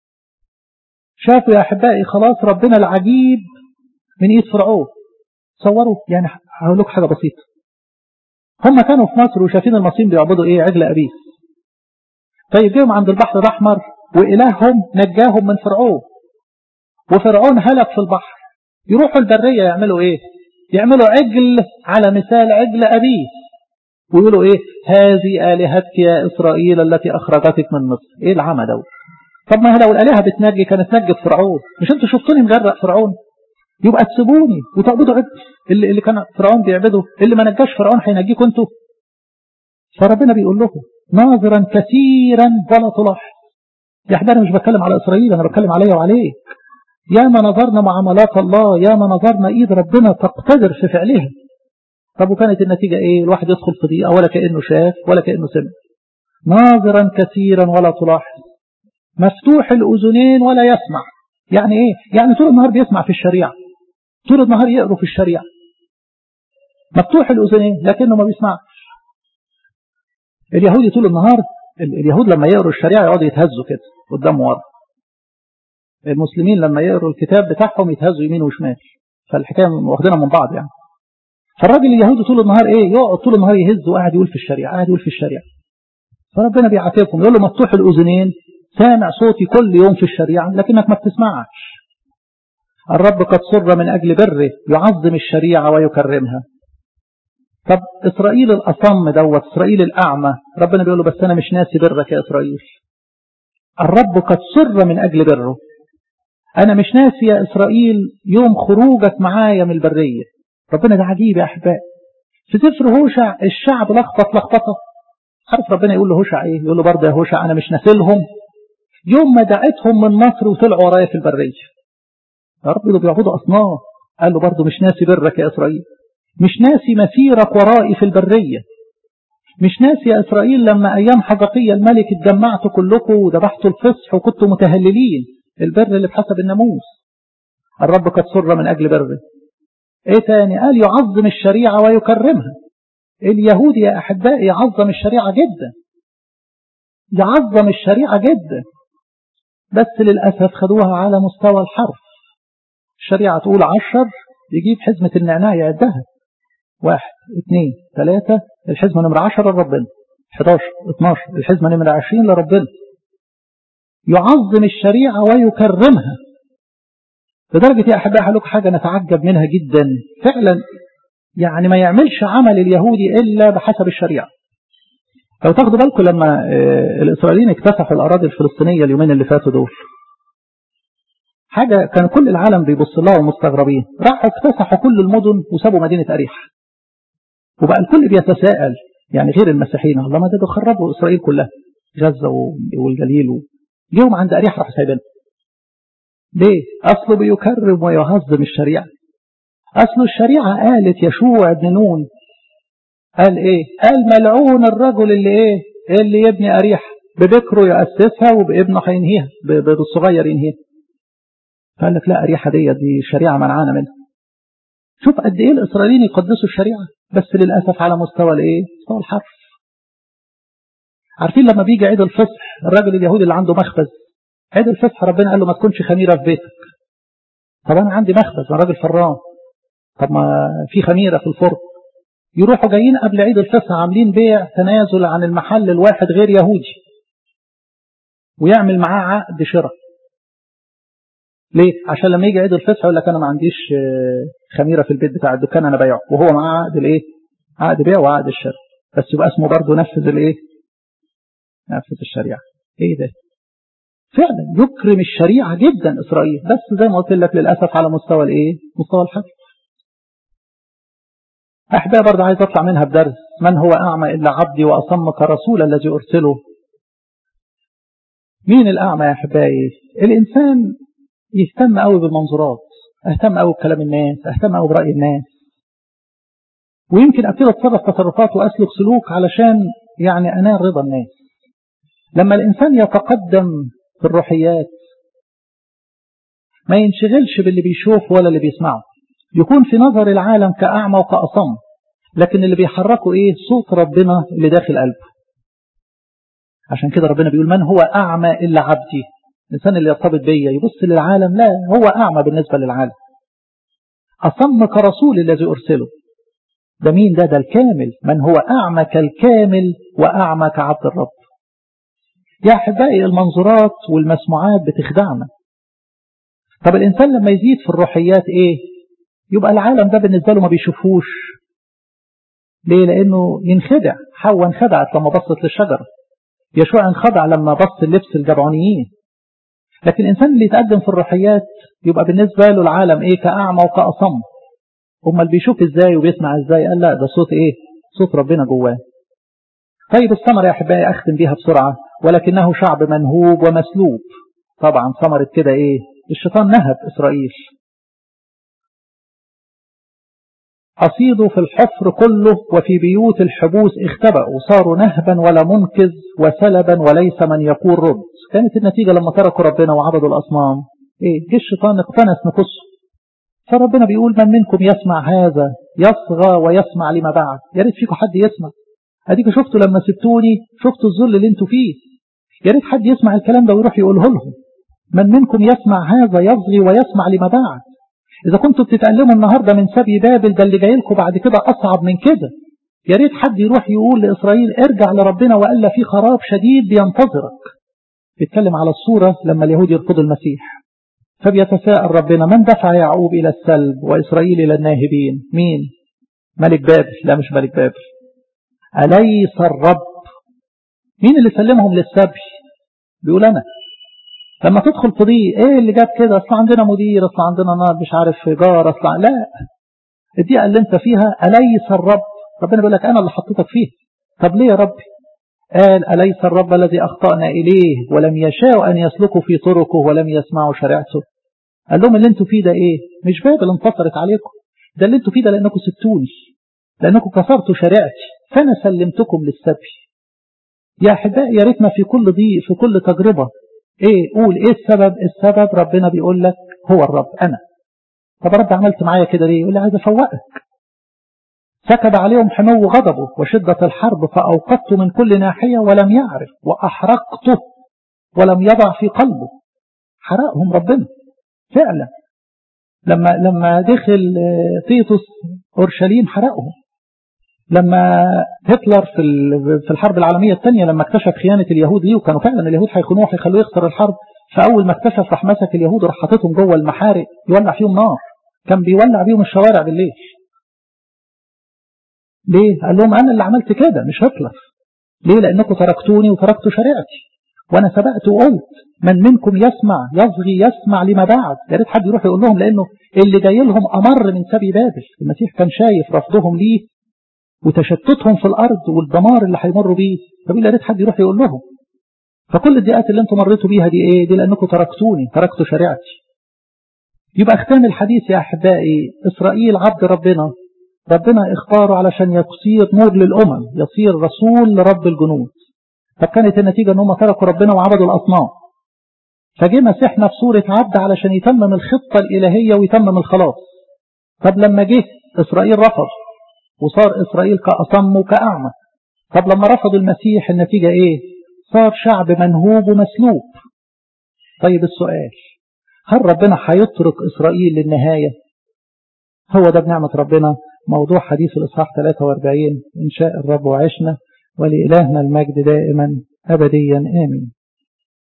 شافوا يا أحبائي خلاص ربنا العجيب من إيد فرعون تصوروا يعني هقول لكم حاجة بسيطة هم كانوا في مصر وشايفين المصريين بيعبدوا إيه عجل أبيس طيب جيهم عند البحر الأحمر وإلههم نجاهم من فرعون وفرعون هلك في البحر يروحوا البرية يعملوا إيه يعملوا عجل على مثال عجل أبيه ويقولوا إيه هذه آلهتك يا إسرائيل التي أخرجتك من مصر إيه العمى دوت طب ما لو الآلهة بتنجي كانت نجت فرعون مش انتوا شفتوني مغرق فرعون يبقى تسيبوني وتعبدوا عجل اللي, اللي كان فرعون بيعبده اللي ما نجاش فرعون هينجيكم انتوا فربنا بيقول لهم ناظرا كثيرا ولا تلاحظ يا احبابي مش بتكلم على إسرائيل أنا بتكلم عليا وعليك يا ما نظرنا معاملات الله يا ما نظرنا إيد ربنا تقتدر في فعلها طب وكانت النتيجة إيه الواحد يدخل في ضيقة ولا كأنه شاف ولا كأنه سمع ناظرا كثيرا ولا تلاحظ مفتوح الأذنين ولا يسمع يعني إيه يعني طول النهار بيسمع في الشريعة طول النهار يقروا في الشريعة مفتوح الأذنين لكنه ما بيسمعش اليهودي طول النهار اليهود لما يقروا الشريعة يقعدوا يتهزوا كده قدام ورا المسلمين لما يقروا الكتاب بتاعهم يتهزوا يمين وشمال فالحكاية واخدينها من بعض يعني فالراجل اليهودي طول النهار ايه يقعد طول النهار يهز وقاعد يقول في الشريعة قاعد يقول في الشريعة فربنا بيعاتبهم يقول له مفتوح الأذنين سامع صوتي كل يوم في الشريعة لكنك ما بتسمعش الرب قد سر من أجل بره يعظم الشريعة ويكرمها طب إسرائيل الأصم دوت إسرائيل الأعمى ربنا بيقول له بس أنا مش ناسي برك يا إسرائيل الرب قد سر من أجل بره أنا مش ناسي يا إسرائيل يوم خروجك معايا من البرية ربنا ده عجيب يا أحباء في سفر هوشع الشعب لخبط لخبطة عارف ربنا يقول له هوشع إيه يقول له برضه يا هوشع أنا مش ناسلهم يوم ما دعتهم من مصر وطلعوا ورايا في البرية يا رب دول بيعبدوا أصنام قال له برضه مش ناسي برك يا إسرائيل مش ناسي مسيرك ورائي في البرية مش ناسي يا إسرائيل لما أيام حزقية الملك اتجمعتوا كلكم وذبحتوا الفصح وكنتوا متهللين البر اللي بحسب الناموس الرب قد سر من أجل بره ايه تاني قال يعظم الشريعة ويكرمها اليهود يا أحبائي يعظم الشريعة جدا يعظم الشريعة جدا بس للأسف خدوها على مستوى الحرف الشريعة تقول عشر يجيب حزمة النعناع يعدها واحد اثنين ثلاثة الحزمة نمرة 10 لربنا 11 12 الحزمة نمرة 20 لربنا يعظم الشريعة ويكرمها لدرجة يا أحبائي هقول حاجة نتعجب منها جدا فعلا يعني ما يعملش عمل اليهودي إلا بحسب الشريعة لو تاخدوا بالكم لما الإسرائيليين اكتسحوا الأراضي الفلسطينية اليومين اللي فاتوا دول حاجة كان كل العالم بيبص لها ومستغربين راحوا اكتسحوا كل المدن وسابوا مدينة أريح وبقى الكل بيتساءل يعني غير المسيحيين الله ما ده خربوا إسرائيل كلها غزة والجليل جيهم عند أريح راحوا سايبينها ليه؟ أصله بيكرم ويعظم الشريعة أصل الشريعة قالت يشوع بن نون قال إيه؟ قال ملعون الرجل اللي إيه؟ اللي يبني أريح ببكره يأسسها وبابنه هينهيها بالصغير ينهيها فقال لك لا أريحة دي دي شريعة منعانا منها شوف قد إيه الإسرائيليين يقدسوا الشريعة بس للأسف على مستوى الإيه؟ مستوى الحرف عارفين لما بيجي عيد الفصح الراجل اليهودي اللي عنده مخبز عيد الفصح ربنا قال له ما تكونش خميرة في بيتك طب أنا عندي مخبز أنا راجل فران طب ما في خميرة في الفرن يروحوا جايين قبل عيد الفصح عاملين بيع تنازل عن المحل الواحد غير يهودي ويعمل معاه عقد شراء ليه؟ عشان لما يجي عيد الفصح يقول لك انا ما عنديش خميره في البيت بتاع الدكان انا بايعه وهو معاه عقد الايه؟ عقد بيع وعقد الشراء بس يبقى اسمه برضه نفذ الايه؟ نفذ الشريعه. ايه ده؟ فعلا يكرم الشريعه جدا اسرائيل بس زي ما قلت لك للاسف على مستوى الايه؟ مستوى الحق. احبائي برضه عايز اطلع منها بدرس من هو اعمى الا عبدي واصم كرسول الذي ارسله. مين الاعمى يا احبائي؟ الانسان يهتم قوي بالمنظورات اهتم قوي بكلام الناس اهتم قوي برأي الناس ويمكن ابتدي اتصرف تصرفات واسلك سلوك علشان يعني انال رضا الناس لما الانسان يتقدم في الروحيات ما ينشغلش باللي بيشوف ولا اللي بيسمعه يكون في نظر العالم كأعمى وكأصم لكن اللي بيحركه ايه صوت ربنا اللي داخل قلبه عشان كده ربنا بيقول من هو أعمى إلا عبدي الإنسان اللي يرتبط بيا يبص للعالم لا هو أعمى بالنسبة للعالم أصم كرسول الذي أرسله ده مين ده ده الكامل من هو أعمى كالكامل وأعمى كعبد الرب يا أحبائي المنظورات والمسموعات بتخدعنا طب الإنسان لما يزيد في الروحيات إيه يبقى العالم ده بالنسبة له ما بيشوفوش ليه لأنه ينخدع حواء انخدعت لما بصت للشجرة يشوع انخدع لما بص لبس الجبعونيين لكن الإنسان اللي يتقدم في الروحيات يبقى بالنسبة له العالم إيه كأعمى وكأصم أمال بيشوف إزاي وبيسمع إزاي قال لا ده صوت إيه صوت ربنا جواه طيب الثمرة يا أحبائي أختم بيها بسرعة ولكنه شعب منهوب ومسلوب طبعا ثمرة كده إيه الشيطان نهب إسرائيل أصيدوا في الحفر كله وفي بيوت الحبوس اختبأوا صاروا نهبا ولا منقذ وسلبا وليس من يقول رد كانت النتيجة لما تركوا ربنا وعبدوا الأصنام إيه جه الشيطان اقتنس نفسه فربنا بيقول من منكم يسمع هذا يصغى ويسمع لما بعد يا ريت فيكم حد يسمع اديك شفتوا لما سبتوني شفتوا الذل اللي انتوا فيه يا ريت حد يسمع الكلام ده ويروح يقوله لهم من منكم يسمع هذا يصغي ويسمع لما بعد إذا كنتوا بتتألموا النهاردة من سبي بابل ده اللي جاي لكم بعد كده أصعب من كده يا ريت حد يروح يقول لإسرائيل ارجع لربنا وقال في خراب شديد بينتظرك بيتكلم على الصورة لما اليهود يرفضوا المسيح فبيتساءل ربنا من دفع يعقوب إلى السلب وإسرائيل إلى الناهبين مين ملك بابل لا مش ملك بابل أليس الرب مين اللي سلمهم للسبي بيقول أنا لما تدخل في ضيق ايه اللي جاب كده اصل عندنا مدير اصل عندنا نار مش عارف جار اصل لا الدقيقه اللي انت فيها اليس الرب ربنا بيقول لك انا اللي حطيتك فيه طب ليه يا ربي قال اليس الرب الذي اخطانا اليه ولم يشاء ان يسلكوا في طرقه ولم يسمعوا شريعته قال لهم اللي انتوا فيه ده ايه مش بابل انتصرت عليكم ده اللي انتوا فيه ده لانكم سبتوني لانكم كسرتوا شريعتي فانا سلمتكم للسبي يا احبائي يا ريتنا في كل ضيق في كل تجربه ايه قول ايه السبب السبب ربنا بيقول لك هو الرب انا طب رب عملت معايا كده ليه يقول لي عايز افوقك سكب عليهم حمو غضبه وشدة الحرب فأوقدت من كل ناحية ولم يعرف وأحرقته ولم يضع في قلبه حرقهم ربنا فعلا لما لما دخل تيتوس اورشليم حرقهم لما هتلر في في الحرب العالميه الثانيه لما اكتشف خيانه اليهود ليه وكانوا فعلا اليهود هيخونوه هيخلوه يخسر الحرب فاول ما اكتشف راح مسك اليهود وراح حاططهم جوه المحارق يولع فيهم نار كان بيولع بيهم الشوارع بالليل ليه؟ قال لهم انا اللي عملت كده مش هتلر ليه؟ لانكم تركتوني وتركتوا شريعتي وانا سبقت وقلت من منكم يسمع يصغي يسمع لما بعد يا ريت حد يروح يقول لهم لانه اللي جاي لهم امر من سبي بابل المسيح كان شايف رفضهم ليه وتشتتهم في الارض والدمار اللي هيمروا بيه طب يا ريت حد يروح يقول لهم فكل الدقات اللي انتم مريتوا بيها دي ايه دي لانكم تركتوني تركتوا شريعتي يبقى اختام الحديث يا احبائي اسرائيل عبد ربنا ربنا اختاره علشان يصير نور للامم يصير رسول لرب الجنود فكانت النتيجة ان هم تركوا ربنا وعبدوا الاصنام فجه مسيحنا في صورة عبد علشان يتمم الخطة الالهية ويتمم الخلاص طب لما جه اسرائيل رفض وصار اسرائيل كأصم وكأعمى طب لما رفضوا المسيح النتيجة ايه صار شعب منهوب ومسلوب طيب السؤال هل ربنا هيترك اسرائيل للنهاية هو ده بنعمة ربنا موضوع حديث الإصحاح 43 إن شاء الرب وعشنا ولإلهنا المجد دائما أبديا آمين